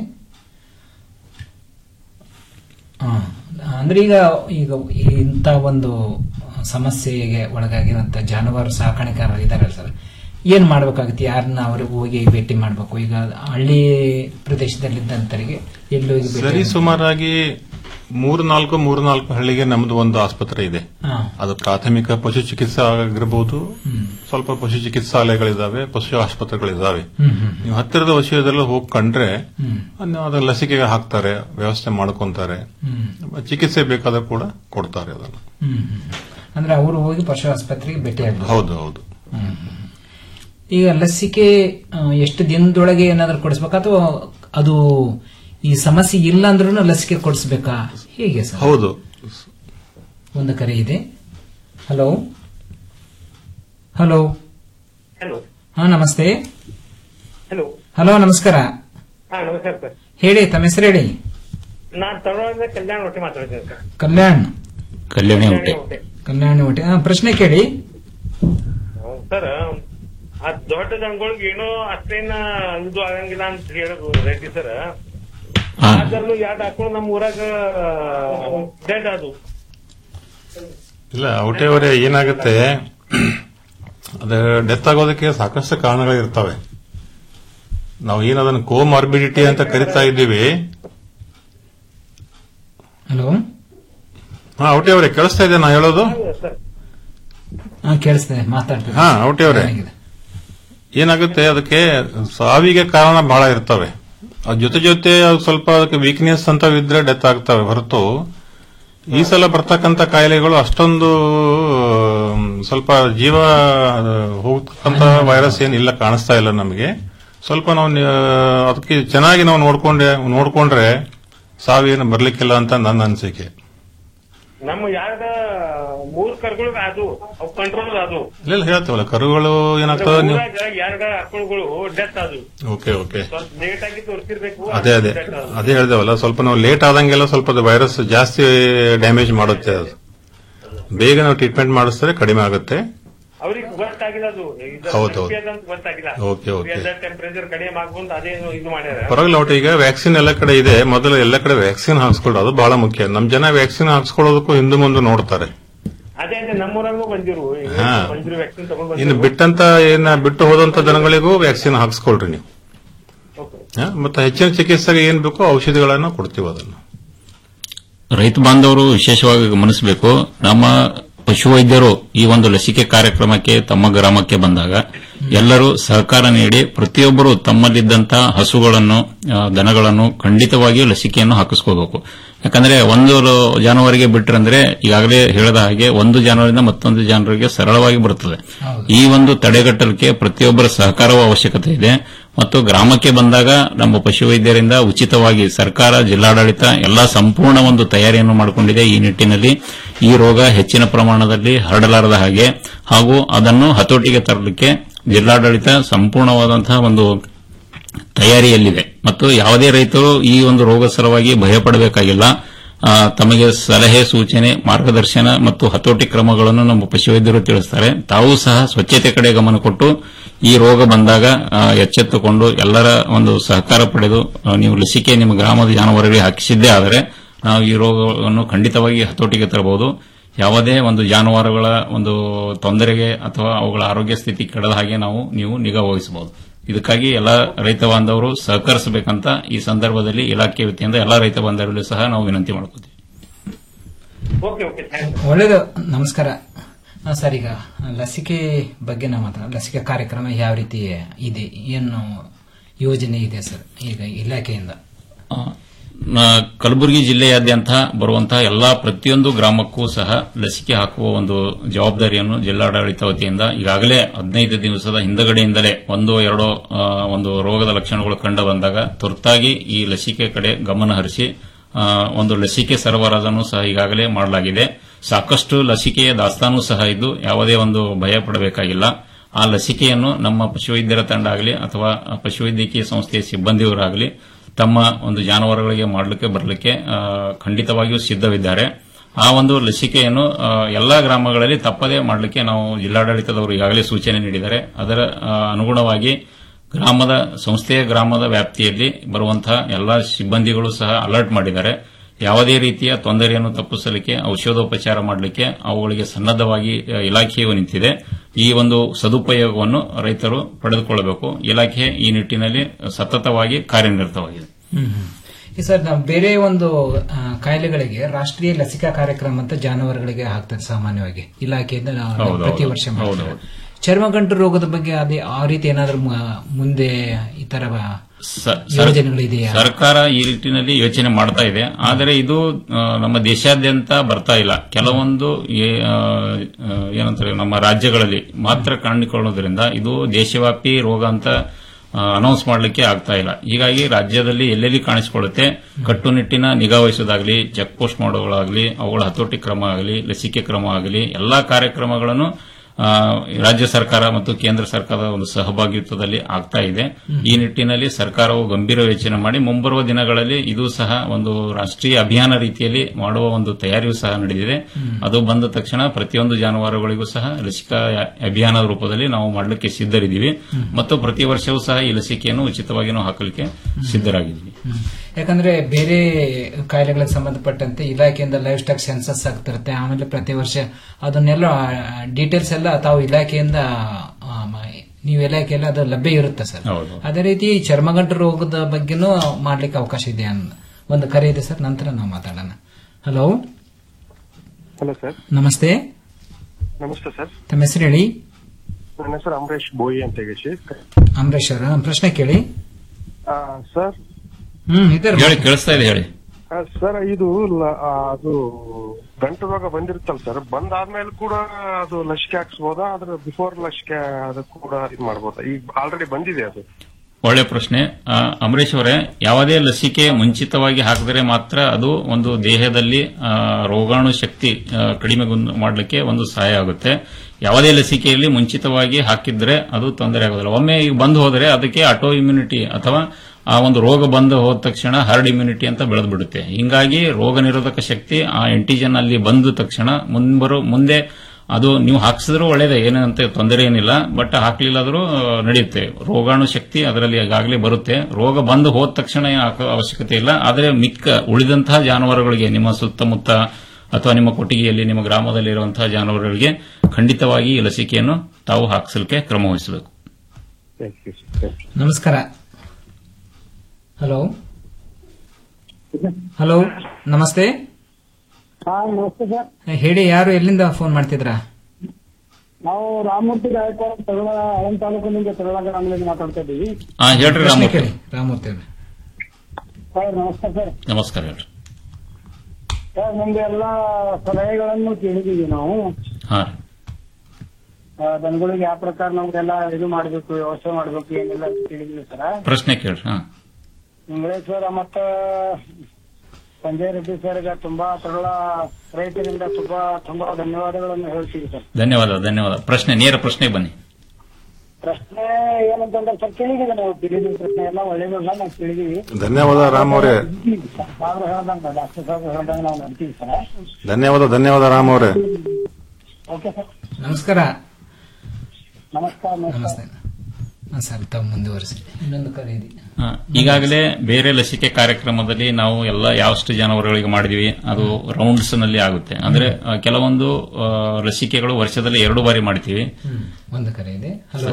ಹಾ, ಅಂದ್ರೆ ಈಗ ಈಗ ಇಂಥ ಒಂದು ಸಮಸ್ಯೆಗೆ ಒಳಗಾಗಿರುವಂತ ಜಾನುವಾರು ಸಾಕಾಣಿಕೆಗಾರರು ಇದಾರೆ ಸರ್ ಏನ್ ಮಾಡ್ಬೇಕಾಗುತ್ತೆ ಯಾರನ್ನ ಅವ್ರಿಗೆ ಹೋಗಿ ಭೇಟಿ ಮಾಡ್ಬೇಕು ಈಗ ಹಳ್ಳಿ ಪ್ರದೇಶದಲ್ಲಿದ್ದಂತರಿಗೆ ಎಲ್ಲಿ ಹೋಗಿ ಭೇಟಿ ಸರಿ ಸುಮಾರಾಗಿ ಮೂರು ನಾಲ್ಕು ಮೂರು ನಾಲ್ಕು ಹಳ್ಳಿಗೆ ನಮ್ದು ಒಂದು ಆಸ್ಪತ್ರೆ ಇದೆ ಹಾ. ಅದು ಪ್ರಾಥಮಿಕ ಪಶು ಚಿಕಿತ್ಸಾ ಆಗಿರಬಹುದು ಹ್ಮ್. ಸ್ವಲ್ಪ ಪಶು ಚಿಕಿತ್ಸಾಲಯಗಳಿದಾವೆ ಪಶು ಆಸ್ಪತ್ರೆಗಳಿದಾವೆ ಹ್ಮ್, ಹ್ಮ್. ನೀವು ಹತ್ತಿರದ ವಿಷಯದಲ್ಲ ಹೋಗಿ ಕಂಡ್ರೆ ಹ್ಮ್. ಅದ್ನ- ಅದನ್ನ ಲಸಿಕೆಗೆ ಹಾಕ್ತಾರೆ ವ್ಯವಸ್ಥೆ ಮಾಡ್ಕೊಂತಾರೆ ಹ್ಮ್. ಚಿಕಿತ್ಸೆ ಬೇಕಾದ್ರೆ ಕೂಡ ಕೊಡ್ತಾರೆ ಅದನ್ನು ಹ್ಮ್, ಹ್ಮ್. ಅಂದ್ರೆ ಅವರು ಹೋಗಿ ಪಶು ಆಸ್ಪತ್ರೆಗೆ ಭೇಟಿ ಆಗ್ಬೋದು ಹೌದು ಹೌದು ಹ್ಮ್. ಈಗ ಲಸಿಕೆ ಆ, ಎಷ್ಟು ದಿನದೊಳಗೆ ಏನಾದ್ರೂ ಕೊಡಿಸ್ಬೇಕಾ ಅಥವಾ ಅದು ಈ ಸಮಸ್ಯೆ ಇಲ್ಲ ಅಂದ್ರೂ ಲಸಿಕೆ ಕೊಡಿಸ್ಬೇಕಾ ಹೇಗೆ ಸರ್ ಹೌದು ಒಂದು ಕರೆ ಇದೆ ಹಲೋ ಹಲೋ ಹಲೋ ಹಾ ನಮಸ್ತೆ ಹಲೋ ಹಲೋ ನಮಸ್ಕಾರ ಹಾ ನಮಸ್ಕಾರ ಸರ್ ಹೇಳಿ ತಮ್ಮ ಹೆಸರು ಹೇಳಿ ನಾನ್ ತಳವಾದ ಕಲ್ಯಾಣ ಒಟ್ಟಿ ಮಾತಾಡ್ತೇನೆ ಸರ್ ಕಲ್ಯಾಣ್ ಕಲ್ಯಾಣಿ ಹೊಟ್ಟೆ ಕಲ್ಯಾಣಿ ಒಟ್ಟಿ ಹಾ, ಪ್ರಶ್ನೆ ಕೇಳಿ ಸರ್ ಆ ದೊಡ್ಡ ದನಗಳಿಗೆ ಏನೋ ಅಷ್ಟೇನ ಇದು ಆಗಂಗಿಲ್ಲ ಅಂತ ಹೇಳೋದು ರೆಡ್ಡಿ ಸರ್ ಆದ್ರೂ ಎರಡು ಹಾಕೊಂಡು ನಮ್ಮ ಊರಾಗ ಡೆಡ್ ಅದು ಇಲ್ಲ ಔಟೆಯವರೇ ಏನಾಗುತ್ತೆ ಅದು ಡೆತ್ ಆಗೋದಕ್ಕೆ ಸಾಕಷ್ಟು ಕಾರಣಗಳಿರ್ತವೆ ನಾವು ಏನದನ್ನು ಕೋಮಾರ್ಬಿಡಿಟಿ ಅಂತ ಕರಿತಾ ಇದ್ದೀವಿ ಹಲೋ ಹಾ ಔಟೆಯವರೇ ಕೇಳಿಸ್ತಾ ಇದೆ ನಾ ಹೇಳೋದು ಹಾ ಕೇಳಿಸ್ತದೆ ಮಾತಾಡ್ತೀವಿ ಹಾ ಔಟೆಯವರೇ ಏನಾಗುತ್ತೆ ಅದಕ್ಕೆ ಸಾವಿಗೆ ಕಾರಣ ಬಹಳ ಇರ್ತವೆ ಅದ್ ಜೊತೆ ಜೊತೆ ಅದ್ ಸ್ವಲ್ಪ ಅದಕ್ಕೆ ವೀಕ್ನೆಸ್ ಅಂತ ಇದ್ರೆ ಡೆತ್ ಆಗ್ತವೆ ಹೊರತು ಈ ಸಲ ಬರ್ತಕ್ಕಂತ ಕಾಯಿಲೆಗಳು ಅಷ್ಟೊಂದು ಮ್, ಸ್ವಲ್ಪ ಜೀವ ಅದು, ಹೋಗ್ತಕ್ಕಂತ ವೈರಸ್ ಏನಿಲ್ಲ ಕಾಣಿಸ್ತಾ ಇಲ್ಲ ನಮಗೆ ಸ್ವಲ್ಪ ನಾವು ನಿ- ಅದಕ್ಕೆ ಚೆನ್ನಾಗಿ ನಾವು ನೋಡ್ಕೊಂಡೆ ನೋಡ್ಕೊಂಡ್ರೆ ಸಾವೇನು ಬರ್ಲಿಕ್ಕಿಲ್ಲ ಅಂತ ನನ್ನ ಅನಿಸಿಕೆ ನಮ್ಮ ಯಾರ್ದ ಮೂರ್ ಕರ್ಗಳು ಅದು ಅವು ಕಂಟ್ರೋಲ್ ಅದು ಇಲ್ಲ ಹೇಳ್ತೇವಲ್ಲ ಕರುಗಳು ಏನಾಗ್ತದೆ ನೀವು ಊರಾಗ ಎರಡ ಆಕಳುಗಳು ಡೆತ್ ಅದು ಓಕೆ ಓಕೆ ಸ್ವಲ್ಪ ಲೇಟ್ ಆಗಿ ತೋರಿಸಿರ್ಬೇಕು ಅದೇ ಅದೇ ಅದೇ ಹೇಳ್ದೇವಲ್ಲ ಸ್ವಲ್ಪ ನಾವು ಲೇಟ್ ಆದಂಗೆಲ್ಲ ಸ್ವಲ್ಪ ವೈರಸ್ ಜಾಸ್ತಿ ಡ್ಯಾಮೇಜ್ ಮಾಡುತ್ತೆ ಅದು ಬೇಗ ನಾವು ಟ್ರೀಟ್ಮೆಂಟ್ ಮಾಡಿಸಿದ್ರೆ ಕಡಿಮೆ ಆಗುತ್ತೆ ಅವ್ರಿಗೆ ಗೊತ್ತಾಗಿಲ್ಲ ಅದು ಹೌದು, ಹೌದು. ಅಂತ ಗೊತ್ತಾಗಿಲ್ಲ ಓಕೆ, ಓಕೆ. ಟೆಂಪರೇಚರ್ ಕಡಿಮೆ ಆಗ್ಬಂತ ಅದೇ ಇದು ಮಾಡ್ಯಾರ ಪರವಾಗಿಲ್ಲ ಒಟ್ಟು ಈಗ ವ್ಯಾಕ್ಸಿನ್ ಎಲ್ಲ ಕಡೆ ಇದೆ ಮೊದಲು ಎಲ್ಲ ಕಡೆ ವ್ಯಾಕ್ಸಿನ್ ಹಾಕ್ಸ್ಕೊಳ್ಳೋದು ಅದು ಬಹಳ ಮುಖ್ಯ ನಮ್ ಜನ ವ್ಯಾಕ್ಸಿನ್ ಹಾಕ್ಸ್ಕೊಳ್ಳೋದಕ್ಕೂ ಹಿಂದೆ ಮುಂದೆ ನೋಡ್ತಾರೆ ಅದೇ ಅದೇ ನಮ್ಮೂರಾಗೂ ಬಂದಿರು ಈಗ ಹಾ. ಬಂದಿರು ವ್ಯಾಕ್ಸಿನ್ ತಗೊಂಡ್ ಇನ್ನು ಬಂದಿರು ಬಿಟ್ಟಂತ ಏನ ಬಿಟ್ಟು ಹೋದಂತ ಜನಗಳಿಗೂ ವ್ಯಾಕ್ಸಿನ್ ಹಾಕ್ಸ್ಕೊಳ್ರಿ ನೀವು ಹಾ, ಮತ್ತೆ ಹೆಚ್ಚಿನ ಚಿಕಿತ್ಸೆಗೆ ಏನ್ ಬೇಕೋ ಔಷಧಿಗಳನ್ನ ಕೊಡ್ತೀವಿ ಅದನ್ನ ರೈತ ಬಾಂಧವರು ವಿಶೇಷವಾಗಿ ಗಮನಿಸಬೇಕು ನಮ್ಮ ಪಶುವೈದ್ಯರು ಈ ಒಂದು ಲಸಿಕೆ ಕಾರ್ಯಕ್ರಮಕ್ಕೆ ತಮ್ಮ ಗ್ರಾಮಕ್ಕೆ ಬಂದಾಗ ಎಲ್ಲರೂ ಸಹಕಾರ ನೀಡಿ ಪ್ರತಿಯೊಬ್ಬರು ತಮ್ಮಲ್ಲಿದ್ದಂತಹ ಹಸುಗಳನ್ನು ಆ, ದನಗಳನ್ನು ಖಂಡಿತವಾಗಿಯೂ ಲಸಿಕೆಯನ್ನು ಹಾಕಿಸ್ಕೋಬೇಕು ಯಾಕಂದ್ರೆ ಒಂದು ಲ- ಜಾನುವಾರಿಗೆ ಬಿಟ್ರಂದ್ರೆ ಈಗಾಗಲೇ ಹೇಳಿದ ಹಾಗೆ ಒಂದು ಜಾನುವಾರಿಂದ ಮತ್ತೊಂದು ಜಾನುವಾರಿಗೆ ಸರಳವಾಗಿ ಬರುತ್ತದೆ ಈ ಒಂದು ತಡೆಗಟ್ಟಲಿಕ್ಕೆ ಪ್ರತಿಯೊಬ್ಬರ ಸಹಕಾರವೂ ಅವಶ್ಯಕತೆ ಇದೆ ಮತ್ತು ಗ್ರಾಮಕ್ಕೆ ಬಂದಾಗ ನಮ್ಮ ಪಶುವೈದ್ಯರಿಂದ ಉಚಿತವಾಗಿ ಸರ್ಕಾರ ಜಿಲ್ಲಾಡಳಿತ ಎಲ್ಲಾ ಸಂಪೂರ್ಣ ಒಂದು ತಯಾರಿಯನ್ನು ಮಾಡಿಕೊಂಡಿದೆ ಈ ನಿಟ್ಟಿನಲ್ಲಿ ಈ ರೋಗ ಹೆಚ್ಚಿನ ಪ್ರಮಾಣದಲ್ಲಿ ಹರಡಲಾರದ ಹಾಗೆ ಹಾಗೂ ಅದನ್ನು ಹತೋಟಿಗೆ ತರಲಿಕ್ಕೆ ಜಿಲ್ಲಾಡಳಿತ ಸಂಪೂರ್ಣವಾದಂತಹ ಒಂದು ತಯಾರಿಯಲ್ಲಿದೆ ಮತ್ತು ಯಾವುದೇ ರೈತರು ಈ ಒಂದು ರೋಗ ಸಲುವಾಗಿ ಭಯಪಡಬೇಕಾಗಿಲ್ಲ ಆ, ತಮಗೆ ಸಲಹೆ ಸೂಚನೆ ಮಾರ್ಗದರ್ಶನ ಮತ್ತು ಹತೋಟಿ ಕ್ರಮಗಳನ್ನು ನಮ್ಮ ಪಶುವೈದ್ಯರು ತಿಳಿಸ್ತಾರೆ ತಾವು ಸಹ ಸ್ವಚ್ಛತೆ ಕಡೆ ಗಮನ ಕೊಟ್ಟು ಈ ರೋಗ ಬಂದಾಗ ಆ, ಎಚ್ಚೆತ್ತುಕೊಂಡು ಎಲ್ಲರ ಒಂದು ಸಹಕಾರ ಪಡೆದು ಆ, ನೀವು ಲಸಿಕೆ ನಿಮ್ಮ ಗ್ರಾಮದ ಜಾನುವಾರುಗಳಿಗೆ ಹಾಕಿಸಿದ್ದೇ ಆದರೆ ನಾವು ಈ ರೋಗವನ್ನು ಖಂಡಿತವಾಗಿ ಹತೋಟಿಗೆ ತರಬಹುದು ಯಾವುದೇ ಒಂದು ಜಾನುವಾರುಗಳ ಒಂದು ತೊಂದರೆಗೆ ಅಥವಾ ಅವುಗಳ ಆರೋಗ್ಯ ಸ್ಥಿತಿ ಕೆಡದ ಹಾಗೆ ನಾವು ನೀವು ನಿಗಾ ವಹಿಸಬಹುದು ಇದಕ್ಕಾಗಿ ಎಲ್ಲ ರೈತ ಬಾಂಧವರು ಸಹಕರಿಸಬೇಕಂತ ಈ ಸಂದರ್ಭದಲ್ಲಿ ಇಲಾಖೆ ವತಿಯಿಂದ ಎಲ್ಲ ರೈತ ಬಾಂಧವರಲ್ಲೂ ಸಹ ನಾವು ವಿನಂತಿ ಮಾಡ್ಕೋತೀವಿ ಓಕೆ ಓಕೆ ಥ್ಯಾಂಕ್ಸ್ ಒಳ್ಳೇದು ನಮಸ್ಕಾರ ಆ, ಸರ್ ಈಗ ಲಸಿಕೆ ಬಗ್ಗೆ ನಾವು ಮಾತಾಡ ಲಸಿಕೆ ಕಾರ್ಯಕ್ರಮ ಯಾವ ರೀತಿ ಇದೆ ಏನು ಯೋಜನೆ ಇದೆ ಸರ್ ಈಗ ಇಲಾಖೆಯಿಂದ ನ- ಕಲಬುರಗಿ ಜಿಲ್ಲೆಯಾದ್ಯಂತ ಬರುವಂತಹ ಎಲ್ಲಾ ಪ್ರತಿಯೊಂದು ಗ್ರಾಮಕ್ಕೂ ಸಹ ಲಸಿಕೆ ಹಾಕುವ ಒಂದು ಜವಾಬ್ದಾರಿಯನ್ನು ಜಿಲ್ಲಾಡಳಿತ ವತಿಯಿಂದ ಈಗಾಗಲೇ ಹದಿನೈದು ದಿವಸದ ಹಿಂದಗಡೆಯಿಂದಲೇ ಒಂದು ಎರಡೋ ಆ, ಒಂದು ರೋಗದ ಲಕ್ಷಣಗಳು ಕಂಡು ಬಂದಾಗ ತುರ್ತಾಗಿ ಈ ಲಸಿಕೆ ಕಡೆ ಗಮನ ಹರಿಸಿ ಆ, ಒಂದು ಲಸಿಕೆ ಸರಬರಾಜನ್ನು ಸಹ ಈಗಾಗಲೇ ಮಾಡಲಾಗಿದೆ ಸಾಕಷ್ಟು ಲಸಿಕೆಯ ದಾಸ್ತಾನು ಸಹ ಇದ್ದು ಯಾವುದೇ ಒಂದು ಭಯ ಪಡಬೇಕಾಗಿಲ್ಲ ಆ ಲಸಿಕೆಯನ್ನು ನಮ್ಮ ಪಶುವೈದ್ಯರ ತಂಡ ಆಗಲಿ ಅಥವಾ ಪಶುವೈದ್ಯಕೀಯ ಸಂಸ್ಥೆಯ ಸಿಬ್ಬಂದಿಯವರಾಗಲಿ ತಮ್ಮ ಒಂದು ಜಾನುವಾರುಗಳಿಗೆ ಮಾಡಲಿಕ್ಕೆ ಬರಲಿಕ್ಕೆ ಆ, ಖಂಡಿತವಾಗಿಯೂ ಸಿದ್ಧವಿದ್ದಾರೆ ಆ ಒಂದು ಲಸಿಕೆಯನ್ನು ಆ, ಎಲ್ಲಾ ಗ್ರಾಮಗಳಲ್ಲಿ ತಪ್ಪದೇ ಮಾಡಲಿಕ್ಕೆ ನಾವು ಜಿಲ್ಲಾಡಳಿತದವರು ಈಗಾಗಲೇ ಸೂಚನೆ ನೀಡಿದ್ದಾರೆ ಅದರ ಆ, ಅನುಗುಣವಾಗಿ ಗ್ರಾಮದ ಸಂಸ್ಥೆಯ ಗ್ರಾಮದ ವ್ಯಾಪ್ತಿಯಲ್ಲಿ ಬರುವಂತಹ ಎಲ್ಲಾ ಸಿಬ್ಬಂದಿಗಳು ಸಹ ಅಲರ್ಟ್ ಮಾಡಿದ್ದಾರೆ ಯಾವುದೇ ರೀತಿಯ ತೊಂದರೆಯನ್ನು ತಪ್ಪಿಸಲಿಕ್ಕೆ ಔಷಧೋಪಚಾರ ಮಾಡಲಿಕ್ಕೆ ಅವುಗಳಿಗೆ ಸನ್ನದ್ದವಾಗಿ ಆ, ಇಲಾಖೆಯು ನಿಂತಿದೆ ಈ ಒಂದು ಸದುಪಯೋಗವನ್ನು ರೈತರು ಪಡೆದುಕೊಳ್ಳಬೇಕು ಇಲಾಖೆ ಈ ನಿಟ್ಟಿನಲ್ಲಿ ಸತತವಾಗಿ ಕಾರ್ಯನಿರತವಾಗಿದೆ ಈ ಸರ್ ನಾವು ಬೇರೆ ಒಂದು ಆ, ಕಾಯಿಲೆಗಳಿಗೆ ರಾಷ್ಟ್ರೀಯ ಲಸಿಕಾ ಕಾರ್ಯಕ್ರಮ ಅಂತ ಜಾನುವಾರುಗಳಿಗೆ ಹಾಕ್ತಾರೆ ಸಾಮಾನ್ಯವಾಗಿ ಇಲಾಖೆಯಿಂದ ನಾವು ಹೌದು, ಪ್ರತಿ ಹೌದು. ವರ್ಷ ಹೌದು, ಮಾಡ್ತಾರೆ. ಚರ್ಮಗಂಟು ರೋಗದ ಬಗ್ಗೆ ಅದೇ ಆ ರೀತಿ ಏನಾದರೂ ಮುಂದೆ ಈ ತರ ಸ- ಯೋಜನೆಗಳಿದೆಯಾ ಸರ್ಕಾರ ಈ ನಿಟ್ಟಿನಲ್ಲಿ ಯೋಚನೆ ಮಾಡ್ತಾ ಇದೆ ಆದರೆ ಇದು ಆ, ನಮ್ಮ ದೇಶಾದ್ಯಂತ ಬರ್ತಾ ಇಲ್ಲ ಕೆಲವೊಂದು ಏ- ಆ, ಆ, ಏನಂತಾರೆ ನಮ್ಮ ರಾಜ್ಯಗಳಲ್ಲಿ ಮಾತ್ರ ಕಾಣಿಕೊಳ್ಳೋದ್ರಿಂದ ಇದು ದೇಶವ್ಯಾಪಿ ರೋಗ ಅಂತ ಅನೌನ್ಸ್ ಮಾಡಲಿಕ್ಕೆ ಆಗ್ತಾ ಇಲ್ಲ ಹೀಗಾಗಿ ರಾಜ್ಯದಲ್ಲಿ ಎಲ್ಲೆಲ್ಲಿ ಕಾಣಿಸಿಕೊಳ್ಳುತ್ತೆ ಕಟ್ಟುನಿಟ್ಟಿನ ನಿಗಾ ವಹಿಸೋದಾಗಲಿ ಚೆಕ್ ಪೋಸ್ಟ್ ಮಾಡೋದಾಗಲಿ ಅವುಗಳ ಹತೋಟಿ ಕ್ರಮ ಆಗಲಿ ಲಸಿಕೆ ಕ್ರಮ ಆಗಲಿ ಎಲ್ಲಾ ಕಾರ್ಯಕ್ರಮಗಳನ್ನು ಆ, ರಾಜ್ಯ ಸರ್ಕಾರ ಮತ್ತು ಕೇಂದ್ರ ಸರ್ಕಾರದ ಒಂದು ಸಹಭಾಗಿತ್ವದಲ್ಲಿ ಆಗ್ತಾ ಇದೆ ಈ ನಿಟ್ಟಿನಲ್ಲಿ ಸರ್ಕಾರವು ಗಂಭೀರ ಯೋಚನೆ ಮಾಡಿ ಮುಂಬರುವ ದಿನಗಳಲ್ಲಿ ಇದು ಸಹ ಒಂದು ರಾಷ್ಟ್ರೀಯ ಅಭಿಯಾನ ರೀತಿಯಲ್ಲಿ ಮಾಡುವ ಒಂದು ತಯಾರಿಯೂ ಸಹ ನಡೆದಿದೆ ಅದು ಬಂದ ತಕ್ಷಣ ಪ್ರತಿಯೊಂದು ಜಾನುವಾರುಗಳಿಗೂ ಸಹ ಲಸಿಕಾ ಅಭಿಯಾನದ ರೂಪದಲ್ಲಿ ನಾವು ಮಾಡಲಿಕ್ಕೆ ಸಿದ್ಧರಿದ್ದೀವಿ ಮತ್ತು ಪ್ರತಿ ವರ್ಷವೂ ಸಹ ಈ ಲಸಿಕೆಯನ್ನು ಉಚಿತವಾಗಿ ನಾವು ಹಾಕಲಿಕ್ಕೆ ಸಿದ್ಧರಾಗಿದ್ದೀವಿ ಯಾಕಂದ್ರೆ ಬೇರೆ ಕಾಯಿಲೆಗಳಿಗೆ ಸಂಬಂಧಪಟ್ಟಂತೆ ಇಲಾಖೆಯಿಂದ ಲೈಫ್ ಸ್ಟಾಕ್ ಸೆನ್ಸಸ್ ಆಗ್ತಿರುತ್ತೆ ಆಮೇಲೆ ಪ್ರತಿ ವರ್ಷ ಅದನ್ನೆಲ್ಲ ಡೀಟೇಲ್ಸ್ ಎಲ್ಲ ತಾವು ಇಲಾಖೆಯಿಂದ ಆ, ಮ- ನೀವು ಇಲಾಖೆಯಲ್ಲಿ ಅದು ಲಭ್ಯ ಇರುತ್ತೆ ಸರ್ ಹೌದು. ಅದೇ ರೀತಿ ಚರ್ಮಗಂಟು ರೋಗದ ಬಗ್ಗೆನೂ ಮಾಡ್ಲಿಕ್ಕೆ ಅವಕಾಶ ಇದೆ ಅನ್ನ ಒಂದು ಕರೆ ಇದೆ ಸರ್ ನಂತರ ನಾವು ಮಾತಾಡೋಣ ಹಲೋ ಹಲೋ ಸರ್ ನಮಸ್ತೆ ನಮಸ್ತೆ ಸರ್ ತಮ್ಮ ಹೆಸರು ಹೇಳಿ ನನ್ನ ಹೆಸರು ಅಂಬರೀಶ್ ಬೋಯಿ ಅಂತ ಹೇಳಿ ಅಂಬರೀಶ್ ಅವರ ನಮ್ಮ ಪ್ರಶ್ನೆ ಕೇಳಿ ಸರ್ ಹ್ಮ್ ಇದ್ದಾರೆ ಹೇಳಿ ಕೇಳಿಸ್ತಾ ಇದೆ ಹೇಳಿ ಸರ್ ಇದು ಲ- ಆ, ಅದು ಗಂಟು ರೋಗ ಬಂದಿರುತ್ತಲ್ಲ ಸರ್ ಬಂದಾದ್ಮೇಲೆ ಕೂಡ ಅದು ಲಸಿಕೆ ಹಾಕ್ಸ್ಬೋದಾ ಅದ್ರ ಬಿಫೋರ್ ಲಸಿಕೆ ಅದಕ್ಕೆ ಕೂಡ ಇದು ಮಾಡ್ಬೋದಾ ಈಗ ಆಲ್ರೆಡಿ ಬಂದಿದೆ ಅದು ಒಳ್ಳೆ ಪ್ರಶ್ನೆ ಆ, ಅಂಬರೀಶ್ ಅವರೇ ಯಾವುದೇ ಲಸಿಕೆ ಮುಂಚಿತವಾಗಿ ಹಾಕಿದರೆ ಮಾತ್ರ ಅದು ಒಂದು ದೇಹದಲ್ಲಿ ಆ, ರೋಗಾಣು ಶಕ್ತಿ ಆ, ಕಡಿಮೆ ಮಾಡಲಿಕ್ಕೆ ಒಂದು ಸಹಾಯ ಆಗುತ್ತೆ ಯಾವುದೇ ಲಸಿಕೆಯಲ್ಲಿ ಮುಂಚಿತವಾಗಿ ಹಾಕಿದ್ರೆ ಅದು ತೊಂದರೆ ಆಗೋದಿಲ್ಲ ಒಮ್ಮೆ ಈಗ ಬಂದು ಹೋದರೆ ಅದಕ್ಕೆ ಆಟೋ ಇಮ್ಯುನಿಟಿ ಅಥವಾ ಆ ಒಂದು ರೋಗ ಬಂದು ಹೋದ ತಕ್ಷಣ ಹರ್ಡ್ ಇಮ್ಯುನಿಟಿ ಅಂತ ಬೆಳೆದು ಬಿಡುತ್ತೆ ಹಿಂಗಾಗಿ ರೋಗ ನಿರೋಧಕ ಶಕ್ತಿ ಆ ಎಂಟಿಜನ್ ಅಲ್ಲಿ ಬಂದ ತಕ್ಷಣ ಮುಂಬರೋ ಮುಂದೆ ಅದು ನೀವು ಹಾಕ್ಸಿದ್ರು ಒಳ್ಳೇದೇ ಏನಂತ ತೊಂದರೆ ಏನಿಲ್ಲ ಬಟ್ ಹಾಕ್ಲಿಲ್ಲಾದ್ರೂ ಆ, ನಡೆಯುತ್ತೆ ರೋಗಾಣು ಶಕ್ತಿ ಅದರಲ್ಲಿ ಈಗಾಗಲೇ ಬರುತ್ತೆ ರೋಗ ಬಂದು ಹೋದ ತಕ್ಷಣ ಏನು ಹಾಕೋ ಅವಶ್ಯಕತೆ ಇಲ್ಲ ಆದರೆ ಮಿಕ್ಕ ಉಳಿದಂತಹ ಜಾನುವಾರುಗಳಿಗೆ ನಿಮ್ಮ ಸುತ್ತಮುತ್ತ ಅಥವಾ ನಿಮ್ಮ ಕೊಟ್ಟಿಗೆಯಲ್ಲಿ ನಿಮ್ಮ ಗ್ರಾಮದಲ್ಲಿ ಇರುವಂತಹ ಜಾನುವಾರುಗಳಿಗೆ ಖಂಡಿತವಾಗಿ ಈ ಲಸಿಕೆಯನ್ನು ತಾವು ಹಾಕಿಸಲಿಕ್ಕೆ ಕ್ರಮ ವಹಿಸಬೇಕು ನಮಸ್ಕಾರ ಹಲೋ ಹಲೋ ನಮಸ್ತೆ ಹಾ ನಮಸ್ತೆ ಸರ್ ಹೇಳಿ ಯಾರು ಎಲ್ಲಿಂದ ಫೋನ್ ಮಾಡ್ತಿದ್ರಾ ನಾವು ರಾಮಮೂರ್ತಿ ಗಾಯಕ್ವಾಡ ತಗೊಳ ಅಳಂ ತಾಲೂಕಿನಿಂದ ತಗೊಳ ಗ್ರಾಮದಿಂದ ಮಾತಾಡ್ತಾ ಇದ್ದೀವಿ ಹಾ ಹೇಳ್ರಿ ಪ್ರಶ್ನೆ ರಾಮೂರ್ತಿ ಕೇಳಿ ರಾಮೂರ್ತಿ ಅವ್ರೆ. ಸರ್ ನಮಸ್ತೆ ಸರ್ ನಮಸ್ಕಾರ ಹೇಳ್ರಿ ಸರ್ ನಮ್ಗೆ ಎಲ್ಲಾ ಸಲಹೆಗಳನ್ನು ಕೇಳಿದೀವಿ ನಾವು ಹಾ ಆ, ದನಗಳಿಗೆ ಯಾವ ಪ್ರಕಾರ ನಮ್ಗೆಲ್ಲ ಇದು ಮಾಡ್ಬೇಕು ವ್ಯವಸ್ಥೆ ಮಾಡ್ಬೇಕು ಏನೆಲ್ಲ ಅಂತ ಕೇಳಿದ್ವಿ ಸರ್ ಪ್ರಶ್ನೆ ಕೇಳ್ರಿ ಹಾ ಇಂಗ್ಲೇಶ್ವರ ಮತ್ತ ಸಂಜಯ್ ರೆಡ್ಡಿ ಸರ್ಗೆ ತುಂಬಾ ತಗೊಳ ರೈತರಿಂದ ತುಂಬಾ ತುಂಬಾ ಧನ್ಯವಾದಗಳನ್ನು ಹೇಳ್ತೀವಿ ಸರ್ ಧನ್ಯವಾದ ಧನ್ಯವಾದ ಪ್ರಶ್ನೆ ನೇರ ಪ್ರಶ್ನೆಗೆ ಬನ್ನಿ ಪ್ರಶ್ನೆ ಏನಂತಂದ್ರೆ ಸರ್ ಕೇಳಿದೀವಿ ನಾವು ತಿಳಿದೀವಿ ಪ್ರಶ್ನೆ ಎಲ್ಲ ಒಳ್ಳೇದಲ್ಲ ನಾವು ಕೇಳಿದೀವಿ ಧನ್ಯವಾದ ರಾಮ್ ಅವರೇ ಸಾಹೇಬ್ರು ಹೇಳ್ದಂಗ ಡಾಕ್ಟರ್ ಸಾಹೇಬ್ರು ಹೇಳ್ದಂಗ ನಾವು ನಡ್ತೀವಿ ಸರ್ ಧನ್ಯವಾದ ಧನ್ಯವಾದ ರಾಮ್ ಅವರೇ ಓಕೆ ಸರ್ ನಮಸ್ಕಾರ ನಮಸ್ಕಾರ ನಮಸ್ತೆ ಹಾ, ಸರ್ ತಾವು ಮುಂದುವರಿಸಿ ಇನ್ನೊಂದು ಕರೆ ಇದೆ ಹಾ, ಈಗಾಗಲೇ ಬೇರೆ ಲಸಿಕೆ ಕಾರ್ಯಕ್ರಮದಲ್ಲಿ ನಾವು ಎಲ್ಲ ಯಾವಷ್ಟು ಜಾನುವಾರುಗಳಿಗೆ ಮಾಡಿದೀವಿ ಅದು ರೌಂಡ್ಸ್ ನಲ್ಲಿ ಆಗುತ್ತೆ ಅಂದ್ರೆ ಆ, ಕೆಲವೊಂದು ಆ, ಲಸಿಕೆಗಳು ವರ್ಷದಲ್ಲಿ ಎರಡು ಬಾರಿ ಮಾಡ್ತೀವಿ ಹ್ಮ್. ಒಂದು ಕರೆ ಇದೆ ಹಲೋ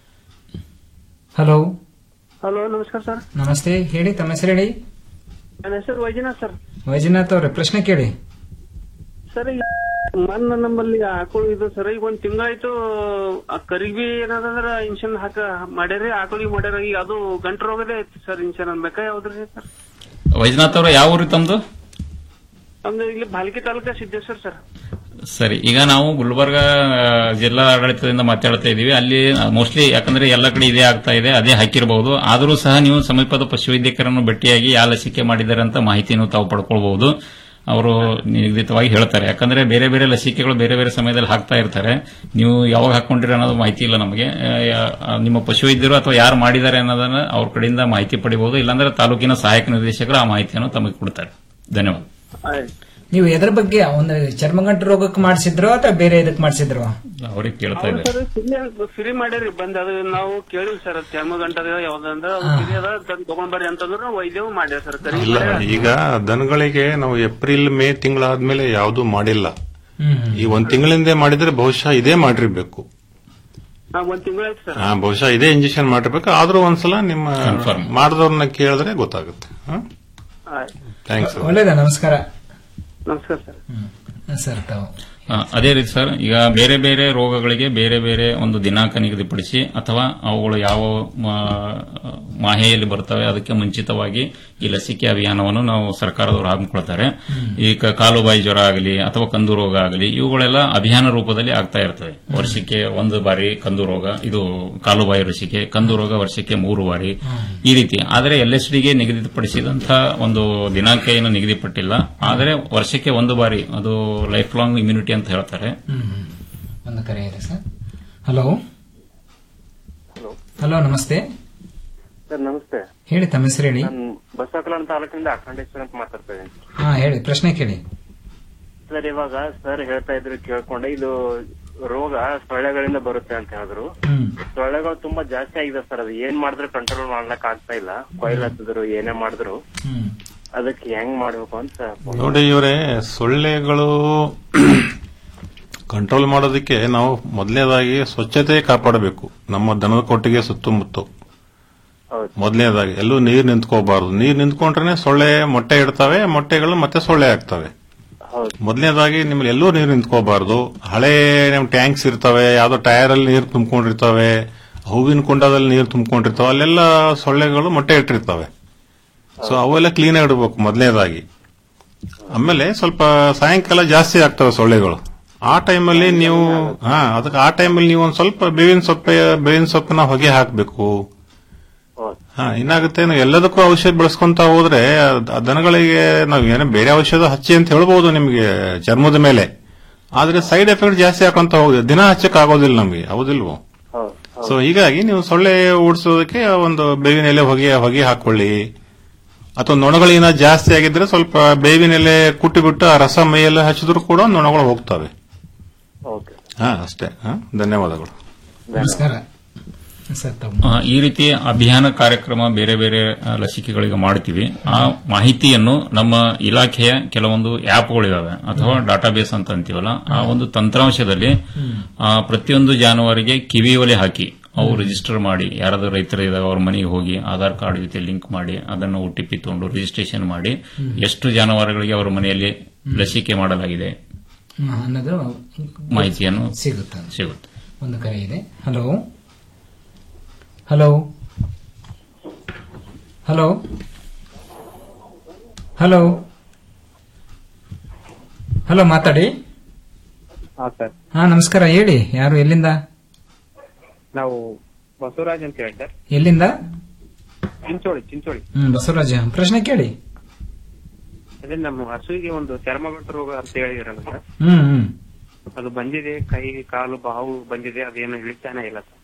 ಹಲೋ ಹಲೋ ನಮಸ್ಕಾರ ಸರ್ ನಮಸ್ತೆ ಹೇಳಿ ತಮ್ಮ ಹೆಸರು ಹೇಳಿ ನನ್ನ ಹೆಸರು ವೈಜನಾಥ್ ಸರ್ ವೈಜನಾಥ್ ಅವರೇ ಪ್ರಶ್ನೆ ಕೇಳಿ ಸರ್ ಈಗ ಮೊನ್ನೆ ನಮ್ಮಲ್ಲಿ ಆಕಳು ಇದು ಸರ್ ಈಗ ಒಂದ್ ತಿಂಗಳಾಯ್ತು ಆ ಕರಿಗಿ ಏನದಂದ್ರ ಇನ್ಶನ್ ಹಾಕ ಮಾಡ್ಯಾರಿ ಆಕಳಿಗೆ ಮಾಡ್ಯಾರ ಈಗ ಅದು ಗಂಟು ರೋಗದೇ ಐತಿ ಸರ್ ಇನ್ಶನ್ ಅನ್ಬೇಕಾ ಯಾವ್ದ್ರಿ ಸರ್ ವೈಜನಾಥ್ ಅವರ ಯಾವ ಊರಿ ತಮ್ದು ನಮ್ದು ಇಲ್ಲಿ ಬಾಲ್ಕಿ ತಾಲೂಕ ಸಿದ್ದೇಶ್ವರ್ ಸರ್ ಸರಿ ಈಗ ನಾವು ಗುಲ್ಬರ್ಗ ಆ, ಜಿಲ್ಲಾ ಆಡಳಿತದಿಂದ ಮಾತಾಡ್ತಾ ಇದೀವಿ ಅಲ್ಲಿ ಮೋಸ್ಟ್ಲಿ ಯಾಕಂದ್ರೆ ಎಲ್ಲ ಕಡೆ ಇದೇ ಆಗ್ತಾ ಇದೆ ಅದೇ ಹಾಕಿರಬಹುದು ಆದರೂ ಸಹ ನೀವು ಸಮೀಪದ ಪಶುವೈದ್ಯಕರನ್ನು ಭೇಟಿಯಾಗಿ ಯಾವ ಲಸಿಕೆ ಮಾಡಿದ್ದಾರೆ ಅಂತ ಮಾಹಿತಿಯನ್ನು ತಾವು ಪಡ್ಕೊಳ್ಬಹುದು ಅವರು ನಿಗದಿತವಾಗಿ ಹೇಳ್ತಾರೆ ಯಾಕಂದ್ರೆ ಬೇರೆ ಬೇರೆ ಲಸಿಕೆಗಳು ಬೇರೆ ಬೇರೆ ಸಮಯದಲ್ಲಿ ಹಾಕ್ತಾ ಇರ್ತಾರೆ ನೀವು ಯಾವಾಗ ಹಾಕೊಂಡಿರಿ ಅನ್ನೋದು ಮಾಹಿತಿ ಇಲ್ಲ ನಮಗೆ ಆ, ಯಾ- ನಿಮ್ಮ ಪಶುವೈದ್ಯರು ಅಥವಾ ಯಾರು ಮಾಡಿದ್ದಾರೆ ಅನ್ನೋದನ್ನ ಅವ್ರ ಕಡೆಯಿಂದ ಮಾಹಿತಿ ಪಡಿಬಹುದು ಇಲ್ಲಾಂದ್ರೆ ತಾಲೂಕಿನ ಸಹಾಯಕ ನಿರ್ದೇಶಕರು ಆ ಮಾಹಿತಿಯನ್ನು ತಮಗೆ ಕೊಡ್ತಾರೆ ಧನ್ಯವಾದ ನೀವು ಎದ್ರ ಬಗ್ಗೆ ಒಂದು ಚರ್ಮಗಂಟು ರೋಗಕ್ಕೆ ಮಾಡಿಸಿದ್ರು ಅಥವಾ ಬೇರೆ ಇದಕ್ಕೆ ಮಾಡಿಸಿದ್ರು ಅವ್ರಿಗೆ ಕೇಳ್ತಾ ಹೌದು ಇದ್ದಾರೆ ಸರ್ ಫ್ರೀ ಮಾಡ್ಯಾರಿ ಬಂದ್ ಅದು ನಾವು ಕೇಳಿವಿ ಸರ್ ಚರ್ಮ ಗಂಟದ ಯಾವ್ದಂದ್ರ ಅದು ಫ್ರೀ ಅದ ತಂದ್ ತಗೊಂಡ್ ಬರ್ರಿ ಅಂತಂದ್ರ ನಾವು ವೈದ್ಯವು ಮಾಡ್ಯಾರ ಸರ್ ಕರಿ ಇಲ್ಲ ಈಗ ದನಗಳಿಗೆ ನಾವು ಏಪ್ರಿಲ್ ಮೇ ತಿಂಗಳಾದ್ಮೇಲೆ ಯಾವ್ದು ಮಾಡಿಲ್ಲ ಈ ಒಂದ್ ತಿಂಗಳಿಂದ ಮಾಡಿದ್ರೆ ಬಹುಶಃ ಇದೇ ಮಾಡಿರ್ಬೇಕು ಹಾ, ಒಂದ್ ತಿಂಗಳಾಯ್ತು ಸರ್ ಹಾ ಬಹುಶಃ ಇದೇ ಇಂಜೆಕ್ಷನ್ ಮಾಡಿರ್ಬೇಕು ಆದ್ರೂ ಒಂದ್ಸಲ ನಿಮ್ಮ ಮಾಡಿದವ್ರನ್ನ ಕೇಳಿದ್ರೆ ಗೊತ್ತಾಗುತ್ತೆ ಥ್ಯಾಂಕ್ಸ್ ಒಳ್ಳೇದ ನಮಸ್ಕಾರ ನಮಸ್ಕಾರ ಸರ್ ಸರ್ ತಾವು ಆ, ಅದೇ ರೀತಿ ಸರ್ ಈಗ ಬೇರೆ ಬೇರೆ ರೋಗಗಳಿಗೆ ಬೇರೆ ಬೇರೆ ಒಂದು ದಿನಾಂಕ ನಿಗದಿಪಡಿಸಿ ಅಥವಾ ಅವುಗಳು ಯಾವ ಮಾ- ಮಾಹೆಯಲ್ಲಿ ಬರ್ತವೆ ಅದಕ್ಕೆ ಮುಂಚಿತವಾಗಿ ಈ ಲಸಿಕೆ ಅಭಿಯಾನವನ್ನು ನಾವು ಸರ್ಕಾರದವರು ಹಮ್ಮಿಕೊಳ್ತಾರೆ ಈಗ ಕಾಲುಬಾಯಿ ಜ್ವರ ಆಗಲಿ ಅಥವಾ ಕಂದು ರೋಗ ಆಗಲಿ ಇವುಗಳೆಲ್ಲ ಅಭಿಯಾನ ರೂಪದಲ್ಲಿ ಆಗ್ತಾ ಇರ್ತವೆ ವರ್ಷಕ್ಕೆ ಒಂದು ಬಾರಿ ಕಂದು ರೋಗ ಇದು ಕಾಲುಬಾಯಿ ಲಸಿಕೆ ಕಂದು ರೋಗ ವರ್ಷಕ್ಕೆ ಮೂರು ಬಾರಿ ಈ ರೀತಿ ಆದರೆ ಎಲ್ ಎಸ್ ಡಿಗೆ ನಿಗದಿಪಡಿಸಿದಂತಹ ಒಂದು ದಿನಾಂಕ ಏನು ನಿಗದಿಪಟ್ಟಿಲ್ಲ ಆದರೆ ವರ್ಷಕ್ಕೆ ಒಂದು ಬಾರಿ ಅದು ಲೈಫ್ ಲಾಂಗ್ ಇಮ್ಯುನಿಟಿ ಅಂತ ಹೇಳ್ತಾರೆ ಹ್ಮ್. ಒಂದು ಕರೆ ಇದೆ ಸರ್ ಹಲೋ ಹಲೋ ನಮಸ್ತೆ ಸರ್ ನಮಸ್ತೆ ಹೇಳಿ ತಮ್ಮ ಹೆಸರು ಹೇಳಿ ನಾನು ಬಸವಕಲ್ಯಾಣ ತಾಲೂಕಿನಿಂದ ಅಖಂಡೇಶ್ವರ ಅಂತ ಮಾತಾಡ್ತಾ ಇದ್ದೀನಿ ಹಾ ಹೇಳಿ ಪ್ರಶ್ನೆ ಕೇಳಿ ಸರ್ ಇವಾಗ ಸರ್ ಹೇಳ್ತಾ ಇದ್ರು ಕೇಳ್ಕೊಂಡೆ ಇದು ರೋಗ ಸೊಳ್ಳೆಗಳಿಂದ ಬರುತ್ತೆ ಅಂತ ಹೇಳಿದ್ರು ಹ್ಮ್ ಸೊಳ್ಳೆಗಳು ತುಂಬಾ ಜಾಸ್ತಿ ಆಗಿದೆ ಸರ್ ಅದು ಏನ್ ಮಾಡಿದ್ರು ಕಂಟ್ರೋಲ್ ಮಾಡ್ಲಕ್ ಆಗ್ತಾ ಇಲ್ಲ ಕೊಯ್ಲ್ ಹತ್ತಿದ್ರು ಏನೇ ಮಾಡಿದ್ರು ಹ್ಮ್ ಅದಕ್ಕೆ ಹೆಂಗ್ ಮಾಡ್ಬೇಕು ಅಂತ ನೋಡಿ ಇವರೇ ಸೊಳ್ಳೆಗಳು ಕಂಟ್ರೋಲ್ ಮಾಡೋದಕ್ಕೆ ನಾವು ಮೊದಲನೇದಾಗಿ ಸ್ವಚ್ಛತೆ ಕಾಪಾಡಬೇಕು ನಮ್ಮ ದನದ ಕೊಟ್ಟಿಗೆ ಸುತ್ತಮುತ್ತ ಮೊದಲನೇದಾಗಿ ಎಲ್ಲೂ ನೀರು ನಿಂತ್ಕೋಬಾರದು ನೀರು ನಿಂತ್ಕೊಂಡ್ರೆ ಸೊಳ್ಳೆ ಮೊಟ್ಟೆ ಇಡ್ತವೆ ಮೊಟ್ಟೆಗಳು ಮತ್ತೆ ಸೊಳ್ಳೆ ಆಗ್ತವೆ ಮೊದಲನೇದಾಗಿ ನಿಮ್ಗೆ ಎಲ್ಲೂ ನೀರು ನಿಂತ್ಕೋಬಾರದು ಹಳೆ ನಮ್ ಟ್ಯಾಂಕ್ಸ್ ಇರ್ತವೆ ಯಾವ್ದೋ ಟೈರ್ ಅಲ್ಲಿ ನೀರು ತುಂಬಿಕೊಂಡಿರ್ತವೆ ಹೂವಿನ ಕುಂಡದಲ್ಲಿ ನೀರು ತುಂಬಿಕೊಂಡಿರ್ತವೆ ಅಲ್ಲೆಲ್ಲ ಸೊಳ್ಳೆಗಳು ಮೊಟ್ಟೆ ಇಟ್ಟಿರ್ತವೆ ಸೊ ಅವೆಲ್ಲ ಕ್ಲೀನ್ ಇಡಬೇಕು ಮೊದಲನೇದಾಗಿ ಆಮೇಲೆ ಸ್ವಲ್ಪ ಸಾಯಂಕಾಲ ಜಾಸ್ತಿ ಆಗ್ತವೆ ಸೊಳ್ಳೆಗಳು ಆ ಟೈಮಲ್ಲಿ ನೀವು ಹಾ ಅದಕ್ಕೆ ಆ ಟೈಮಲ್ಲಿ ನೀವು ಒಂದ್ ಸ್ವಲ್ಪ ಬೇವಿನ ಸೊಪ್ಪೆ ಬೇವಿನ ಸೊಪ್ಪಿನ ಹೊಗೆ ಹಾಕಬೇಕು ಹಾ ಏನಾಗುತ್ತೆ ನಾವು ಎಲ್ಲದಕ್ಕೂ ಔಷಧ ಬಳಸ್ಕೊಂತ ಹೋದ್ರೆ ಅದ್- ಆ ದನಗಳಿಗೆ ನಾವು ಏನೋ ಬೇರೆ ಔಷಧ ಹಚ್ಚಿ ಅಂತ ಹೇಳ್ಬೋದು ನಿಮಗೆ ಚರ್ಮದ ಮೇಲೆ ಆದ್ರೆ ಸೈಡ್ ಎಫೆಕ್ಟ್ ಜಾಸ್ತಿ ಹಾಕೊಂತ ಹೋಗಿದೆ ದಿನ ಹಚ್ಚಕ್ ಆಗೋದಿಲ್ಲ ನಮಗೆ ಹೌದಿಲ್ವೋ ಸೊ ಹೀಗಾಗಿ ನೀವು ಸೊಳ್ಳೆ ಓಡಿಸೋದಕ್ಕೆ ಒಂದು ಬೇವಿನ ಎಲೆ ಹೊಗೆ ಹೊಗೆ ಹಾಕೊಳ್ಳಿ ಅಥವಾ ನೊಣಗಳಿನ ಜಾಸ್ತಿ ಆಗಿದ್ರೆ ಸ್ವಲ್ಪ ಬೇವಿನ ಎಲೆ ಕುಟ್ಟಿ ಬಿಟ್ಟು ಆ ರಸ ಮೈಯೆಲ್ಲ ಹಚ್ಚಿದ್ರು ಕೂಡ ನೊಣಗಳು ಹೋಗ್ತವೆ ಹಾ ಅಷ್ಟೇ ಹಾ ಧನ್ಯವಾದಗಳು ನಮಸ್ಕಾರ ಸರ್ ತಮ್ಮ ಆ, ಈ ರೀತಿ ಅಭಿಯಾನ ಕಾರ್ಯಕ್ರಮ ಬೇರೆ ಬೇರೆ ಆ, ಲಸಿಕೆಗಳಿಗೆ ಮಾಡ್ತೀವಿ ಆ ಮಾಹಿತಿಯನ್ನು ನಮ್ಮ ಇಲಾಖೆಯ ಕೆಲವೊಂದು ಆ್ಯಪ್ಗಳಿದಾವೆ ಅಥವಾ ಡಾಟಾಬೇಸ್ ಅಂತ ಅಂತೀವಲ್ಲ ಆ ಒಂದು ತಂತ್ರಾಂಶದಲ್ಲಿ ಆ, ಪ್ರತಿಯೊಂದು ಜಾನುವಾರಿಗೆ ಕಿವಿ ಒಲೆ ಹಾಕಿ ಅವು ರಿಜಿಸ್ಟರ್ ಮಾಡಿ ಯಾರಾದ್ರೂ ರೈತರು ಇದಾಗ ಅವ್ರ ಮನೆಗೆ ಹೋಗಿ ಆಧಾರ್ ಕಾರ್ಡ್ ಜೊತೆ ಲಿಂಕ್ ಮಾಡಿ ಅದನ್ನು ಒ ಟಿ ಪಿ ತಗೊಂಡು ರಿಜಿಸ್ಟ್ರೇಷನ್ ಮಾಡಿ ಹ್ಮ್. ಎಷ್ಟು ಜಾನುವಾರುಗಳಿಗೆ ಅವರ ಮನೆಯಲ್ಲಿ ಲಸಿಕೆ ಮಾಡಲಾಗಿದೆ ಹ್ಮ್, ಅನ್ನೋದು ಮಾಹಿತಿಯನ್ನು ಸಿಗುತ್ತೆ ಸಿಗುತ್ತೆ ಒಂದು ಕರೆ ಇದೆ hello hello hello hello hello ಮಾತಾಡಿ ಹಾ ಸರ್ ಹಾ ನಮಸ್ಕಾರ ಹೇಳಿ ಯಾರು ಎಲ್ಲಿಂದ ನಾವು ಬಸವರಾಜ್ ಅಂತ ಹೇಳಿ ಸರ್ ಎಲ್ಲಿಂದ ಚಿಂಚೋಳಿ ಚಿಂಚೋಳಿ ಹ್ಮ್ ಬಸವರಾಜ ಪ್ರಶ್ನೆ ಕೇಳಿ ಅದೇ ನಮ್ಮ ಹಸುವಿಗೆ ಒಂದು ಚರ್ಮಗಂಟು ರೋಗ ಅಂತ ಹೇಳಿದಿರಲ್ಲ ಸರ್ ಹ್ಮ್ ಹ್ಮ್ ಅದು ಬಂದಿದೆ ಕೈ ಕಾಲು ಬಾವು ಬಂದಿದೆ ಅದೇನು ಇಳಿತಾನೆ ಇಲ್ಲ ಸರ್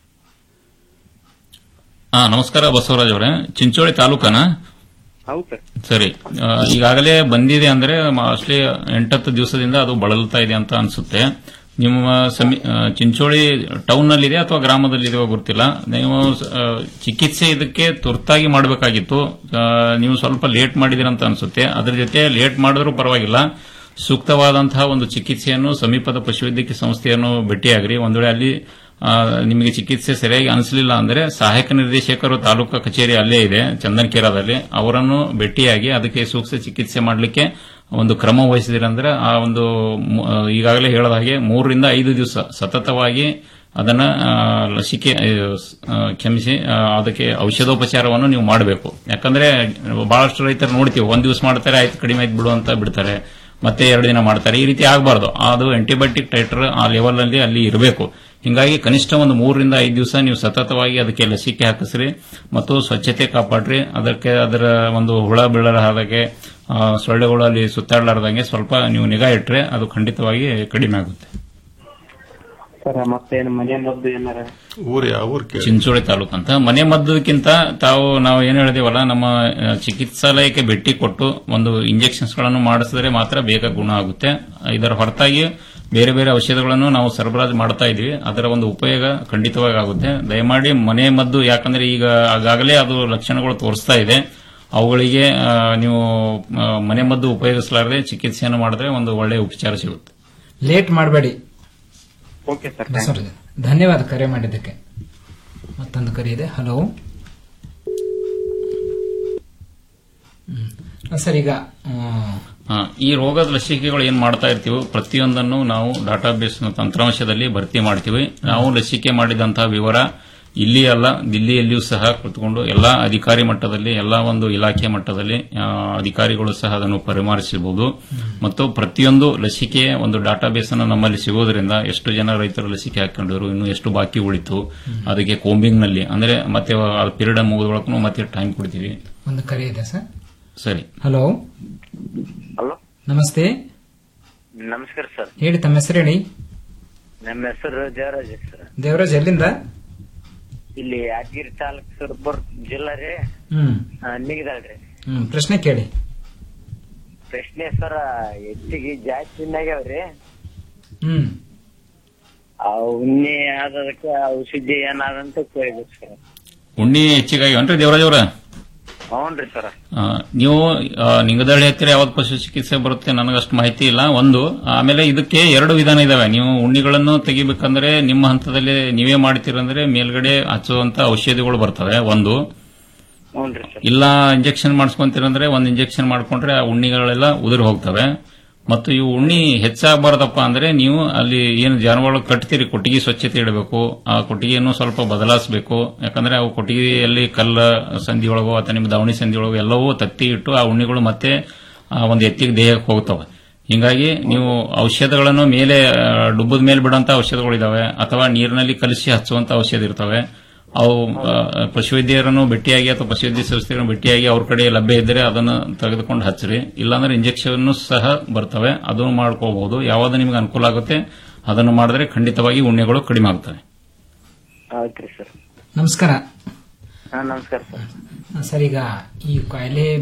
ಹಾ ನಮಸ್ಕಾರ ಬಸವರಾಜ್ ಅವರೇ ಚಿಂಚೋಳಿ ತಾಲೂಕನಾ ಹೌದು ಸರ್ ಸರಿ ಆ, ಈಗಾಗಲೇ ಬಂದಿದೆ ಅಂದ್ರೆ ಅಷ್ಟೇ ಎಂಟತ್ತು ದಿವಸದಿಂದ ಅದು ಬಳಲ್ತಾ ಇದೆ ಅಂತ ಅನ್ಸುತ್ತೆ ನಿಮ್ಮ ಸಮಿ ಆ, ಚಿಂಚೋಳಿ ಟೌನ್ ನಲ್ಲಿದೆ ಅಥವಾ ಗ್ರಾಮದಲ್ಲಿದೆಯೋ ಗೊತ್ತಿಲ್ಲ ನೀವು ಆ, ಚಿಕಿತ್ಸೆ ಇದಕ್ಕೆ ತುರ್ತಾಗಿ ಮಾಡಬೇಕಾಗಿತ್ತು ನೀವು ಸ್ವಲ್ಪ ಲೇಟ್ ಮಾಡಿದಿರ ಅಂತ ಅನ್ಸುತ್ತೆ ಅದ್ರ ಜೊತೆ ಲೇಟ್ ಮಾಡಿದ್ರೂ ಪರವಾಗಿಲ್ಲ ಸೂಕ್ತವಾದಂತಹ ಒಂದು ಚಿಕಿತ್ಸೆಯನ್ನು ಸಮೀಪದ ಪಶುವೈದ್ಯಕೀಯ ಸಂಸ್ಥೆಯನ್ನು ಭೇಟಿಯಾಗ್ರಿ ಒಂದ್ ವೇಳೆ ಅಲ್ಲಿ ಆ, ನಿಮಗೆ ಚಿಕಿತ್ಸೆ ಸರಿಯಾಗಿ ಅನಿಸಲಿಲ್ಲ ಅಂದ್ರೆ ಸಹಾಯಕ ನಿರ್ದೇಶಕರು ತಾಲೂಕಾ ಕಚೇರಿ ಅಲ್ಲೇ ಇದೆ ಚಂದನ್ಕೇರಾದಲ್ಲಿ ಅವರನ್ನು ಭೇಟಿಯಾಗಿ ಅದಕ್ಕೆ ಸೂಕ್ತ ಚಿಕಿತ್ಸೆ ಮಾಡಲಿಕ್ಕೆ ಒಂದು ಕ್ರಮ ವಹಿಸಿದ್ರಂದ್ರೆ ಆ ಒಂದು ಮು- ಆ, ಈಗಾಗಲೇ ಹೇಳದ ಹಾಗೆ ಮೂರರಿಂದ ಐದು ದಿವಸ ಸತತವಾಗಿ ಅದನ್ನ ಆ, ಲಸಿಕೆ ಆ, ಕ್ಷಮಿಸಿ ಆ, ಅದಕ್ಕೆ ಔಷಧೋಪಚಾರವನ್ನು ನೀವು ಮಾಡಬೇಕು ಯಾಕಂದ್ರೆ ಬಹಳಷ್ಟು ರೈತರು ನೋಡ್ತೀವಿ ಒಂದ್ ದಿವಸ ಮಾಡ್ತಾರೆ ಆಯ್ತು ಕಡಿಮೆ ಆಯ್ತು ಬಿಡು ಅಂತ ಬಿಡ್ತಾರೆ ಮತ್ತೆ ಎರಡು ದಿನ ಮಾಡ್ತಾರೆ ಈ ರೀತಿ ಆಗಬಾರ್ದು ಅದು ಆಂಟಿಬಯೋಟಿಕ್ ಟೈಟರ್ ಆ ಲೆವೆಲ್ ಅಲ್ಲಿ ಅಲ್ಲಿ ಇರಬೇಕು ಹಿಂಗಾಗಿ ಕನಿಷ್ಠ ಒಂದು ಮೂರರಿಂದ ಐದು ದಿವಸ ನೀವು ಸತತವಾಗಿ ಅದಕ್ಕೆ ಲಸಿಕೆ ಹಾಕಿಸ್ರಿ ಮತ್ತು ಸ್ವಚ್ಛತೆ ಕಾಪಾಡ್ರಿ ಅದಕ್ಕೆ ಅದರ ಒಂದು ಹುಳ ಬೀಳರ ಹಾಗೆ ಆ, ಸೊಳ್ಳೆಗಳು ಅಲ್ಲಿ ಸುತ್ತಾಡಲಾರ್ದಂಗೆ ಸ್ವಲ್ಪ ನೀವು ನಿಗಾ ಇಟ್ರೆ ಅದು ಖಂಡಿತವಾಗಿ ಕಡಿಮೆ ಆಗುತ್ತೆ ಸರ್ ಮತ್ತೇನು ಮನೆ ಮದ್ದು ಏನಾರ ಊರು ಯಾವ ಊರು ಕೇಳಿ ಚಿಂಚೋಳಿ ತಾಲೂಕು ಅಂತ ಮನೆ ಮದ್ದಕ್ಕಿಂತ ತಾವು ನಾವು ಏನು ಹೇಳಿದೇವಲ್ಲ ನಮ್ಮ ಆ, ಚಿಕಿತ್ಸಾಲಯಕ್ಕೆ ಭೇಟಿ ಕೊಟ್ಟು ಒಂದು ಇಂಜೆಕ್ಷನ್ಸ್ ಗಳನ್ನು ಮಾಡಿಸಿದ್ರೆ ಮಾತ್ರ ಬೇಗ ಗುಣ ಆಗುತ್ತೆ ಇದರ ಹೊರತಾಗಿ ಬೇರೆ ಬೇರೆ ಔಷಧಗಳನ್ನು ನಾವು ಸರಬರಾಜು ಮಾಡ್ತಾ ಇದೀವಿ ಅದರ ಒಂದು ಉಪಯೋಗ ಖಂಡಿತವಾಗಿ ಆಗುತ್ತೆ ದಯಮಾಡಿ ಮನೆ ಮದ್ದು ಯಾಕಂದ್ರೆ ಈಗ ಆಗಾಗಲೇ ಅದು ಲಕ್ಷಣಗಳು ತೋರಿಸ್ತಾ ಇದೆ ಅವುಗಳಿಗೆ ಆ, ನೀವು ಆ, ಮನೆ ಮದ್ದು ಉಪಯೋಗಿಸಲಾರದೆ ಚಿಕಿತ್ಸೆಯನ್ನು ಮಾಡಿದ್ರೆ ಒಂದು ಒಳ್ಳೆಯ ಉಪಚಾರ ಸಿಗುತ್ತೆ ಲೇಟ್ ಮಾಡಬೇಡಿ ಓಕೆ ಸರ್ ಬಸವರಾಜ ಧನ್ಯವಾದ ಕರೆ ಮಾಡಿದ್ದಕ್ಕೆ ಮತ್ತೊಂದು ಕರೆ ಇದೆ ಹಲೋ ಹ್ಮ್. ಸರ್ ಈಗ ಆ, ಆ, ಈ ರೋಗದ ಲಸಿಕೆಗಳು ಏನ್ ಮಾಡ್ತಾ ಇರ್ತೀವಿ ಪ್ರತಿಯೊಂದನ್ನು ನಾವು ಡಾಟಾಬೇಸ್ ತಂತ್ರಾಂಶದಲ್ಲಿ ಭರ್ತಿ ಮಾಡ್ತೀವಿ ನಾವು ಲಸಿಕೆ ಮಾಡಿದಂತಹ ವಿವರ ಇಲ್ಲಿ ಅಲ್ಲ ದಿಲ್ಲಿಯಲ್ಲಿಯೂ ಸಹ ಕುಳಿತುಕೊಂಡು ಎಲ್ಲಾ ಅಧಿಕಾರಿ ಮಟ್ಟದಲ್ಲಿ ಎಲ್ಲಾ ಒಂದು ಇಲಾಖೆ ಮಟ್ಟದಲ್ಲಿ ಆ, ಅಧಿಕಾರಿಗಳು ಸಹ ಅದನ್ನು ಪರಿಮಾರಿಸಬಹುದು ಮತ್ತು ಪ್ರತಿಯೊಂದು ಲಸಿಕೆಯ ಒಂದು ಡಾಟಾಬೇಸ್ ಅನ್ನು ನಮ್ಮಲ್ಲಿ ಸಿಗೋದ್ರಿಂದ ಎಷ್ಟು ಜನ ರೈತರು ಲಸಿಕೆ ಹಾಕೊಂಡಿದ್ರು ಇನ್ನು ಎಷ್ಟು ಬಾಕಿ ಉಳಿತು ಅದಕ್ಕೆ ಕೋಂಬಿಂಗ್ ನಲ್ಲಿ ಅಂದ್ರೆ ಮತ್ತೆ ಪೀರಿಯಡ್ ಮುಗಿದೊಳಗೂ ಮತ್ತೆ ಟೈಮ್ ಕೊಡ್ತೀವಿ ಒಂದು ಕರೆ ಇದೆ ಸರ್ ಸರಿ ಹಲೋ ಹಲೋ ನಮಸ್ತೆ ನಮಸ್ಕಾರ ಸರ್ ಹೇಳಿ ತಮ್ಮ ಹೆಸರು ಹೇಳಿ ನಮ್ಮ ಹೆಸರು ಜಯರಾಜ್ ಸರ್ ದೇವರಾಜ್ ಎಲ್ಲಿಂದ ಇಲ್ಲಿ ಯಾದಗಿರಿ ತಾಲೂಕ್ ಸುರಬುರ್ ಜಿಲ್ಲಾ ರೀ ಹ್ಮ್ ನಿಗದಾಳ್ರಿ ಹ್ಮ್ ಪ್ರಶ್ನೆ ಕೇಳಿ ಪ್ರಶ್ನೆ ಸರ ಹೆಚ್ಚಿಗೆ ಜಾಸ್ತಿ ಆಗ್ಯಾವ್ರಿ ಹ್ಮ್ ಆ ಉಣ್ಣೆ ಆದದಕ್ಕೆ ಔಷಧಿ ಏನಾದಂತ ಕೇಳ್ಬೇಕು ಸರ್ ಉಣ್ಣಿ ಹೆಚ್ಚಿಗಾಗಿ ಅಂದ್ರೆ ದೇವರಾಜ್ ಅವರ ಹ್ಞೂನ್ರಿ ಸರ್ ನೀವು ಆ, ನಿಂಗದಳ್ಳಿ ಹತ್ತಿರ ಯಾವ್ದು ಪಶು ಚಿಕಿತ್ಸೆ ಬರುತ್ತೆ ನನಗಷ್ಟು ಮಾಹಿತಿ ಇಲ್ಲ ಒಂದು ಆಮೇಲೆ ಇದಕ್ಕೆ ಎರಡು ವಿಧಾನ ಇದಾವೆ ನೀವು ಉಣ್ಣಿಗಳನ್ನು ತೆಗಿಬೇಕಂದ್ರೆ ನಿಮ್ಮ ಹಂತದಲ್ಲಿ ನೀವೇ ಮಾಡ್ತೀರಂದ್ರೆ ಮೇಲ್ಗಡೆ ಹಚ್ಚುವಂತ ಔಷಧಿಗಳು ಬರ್ತವೆ ಒಂದು ಹ್ಞೂನ್ರಿ ಸರ್ ಇಲ್ಲ ಇಂಜೆಕ್ಷನ್ ಮಾಡಿಸ್ಕೊಂತೀರಂದ್ರೆ ಒಂದು ಇಂಜೆಕ್ಷನ್ ಮಾಡ್ಕೊಂಡ್ರೆ ಆ ಉಣ್ಣಿಗಳೆಲ್ಲ ಉದುರಿ ಹೋಗ್ತವೆ ಮತ್ತು ಈ ಉಣ್ಣಿ ಹೆಚ್ಚಾಗಬಾರ್ದಪ್ಪ ಅಂದ್ರೆ ನೀವು ಅಲ್ಲಿ ಏನು ಜಾನುವಾರು ಕಟ್ತೀರಿ ಕೊಟ್ಟಿಗೆ ಸ್ವಚ್ಛತೆ ಇಡಬೇಕು ಆ ಕೊಟ್ಟಿಗೆಯನ್ನು ಸ್ವಲ್ಪ ಬದಲಾಯಿಸಬೇಕು ಯಾಕಂದ್ರೆ ಅವು ಕೊಟ್ಟಿಗೆಯಲ್ಲಿ ಕಲ್ಲ ಸಂಧಿಯೊಳಗೋ ಅಥವಾ ನಿಮ್ಮ ದಾವಣಿ ಸಂಧಿಯೊಳಗೋ ಎಲ್ಲವೂ ತತ್ತಿ ಇಟ್ಟು ಆ ಉಣ್ಣಿಗಳು ಮತ್ತೆ ಆ ಒಂದು ಎತ್ತಿಗೆ ದೇಹಕ್ಕೆ ಹೋಗ್ತವೆ ಹಿಂಗಾಗಿ ನೀವು ಔಷಧಗಳನ್ನು ಮೇಲೆ ಆ, ಡುಬ್ಬದ ಮೇಲೆ ಬಿಡುವಂತ ಔಷಧಗಳಿದಾವೆ ಅಥವಾ ನೀರಿನಲ್ಲಿ ಕಲಸಿ ಹಚ್ಚುವಂತ ಔಷಧ ಇರ್ತವೆ ಅವು ಆ, ಪಶುವೈದ್ಯರನ್ನು ಭೇಟಿಯಾಗಿ ಅಥವಾ ಪಶುವೈದ್ಯ ಸಂಸ್ಥೆಗಳನ್ನು ಭೇಟಿಯಾಗಿ ಅವ್ರ ಕಡೆ ಲಭ್ಯ ಇದ್ದರೆ ಅದನ್ನು ತೆಗೆದುಕೊಂಡು ಹಚ್ಚ್ರಿ ಇಲ್ಲಾಂದ್ರೆ ಇಂಜೆಕ್ಷನ್ ಸಹ ಬರ್ತವೆ ಅದನ್ನು ಮಾಡ್ಕೋಬಹುದು ಯಾವ್ದು ನಿಮಗೆ ಅನುಕೂಲ ಆಗುತ್ತೆ ಅದನ್ನು ಮಾಡಿದ್ರೆ ಖಂಡಿತವಾಗಿ ಉಣ್ಣೆಗಳು ಕಡಿಮೆ ಆಗ್ತವೆ ಆಯ್ತ್ರಿ ಸರ್ ನಮಸ್ಕಾರ ಹಾ ನಮಸ್ಕಾರ ಸರ್ ಸರ್ ಈಗ ಈ ಕಾಯಿಲೆ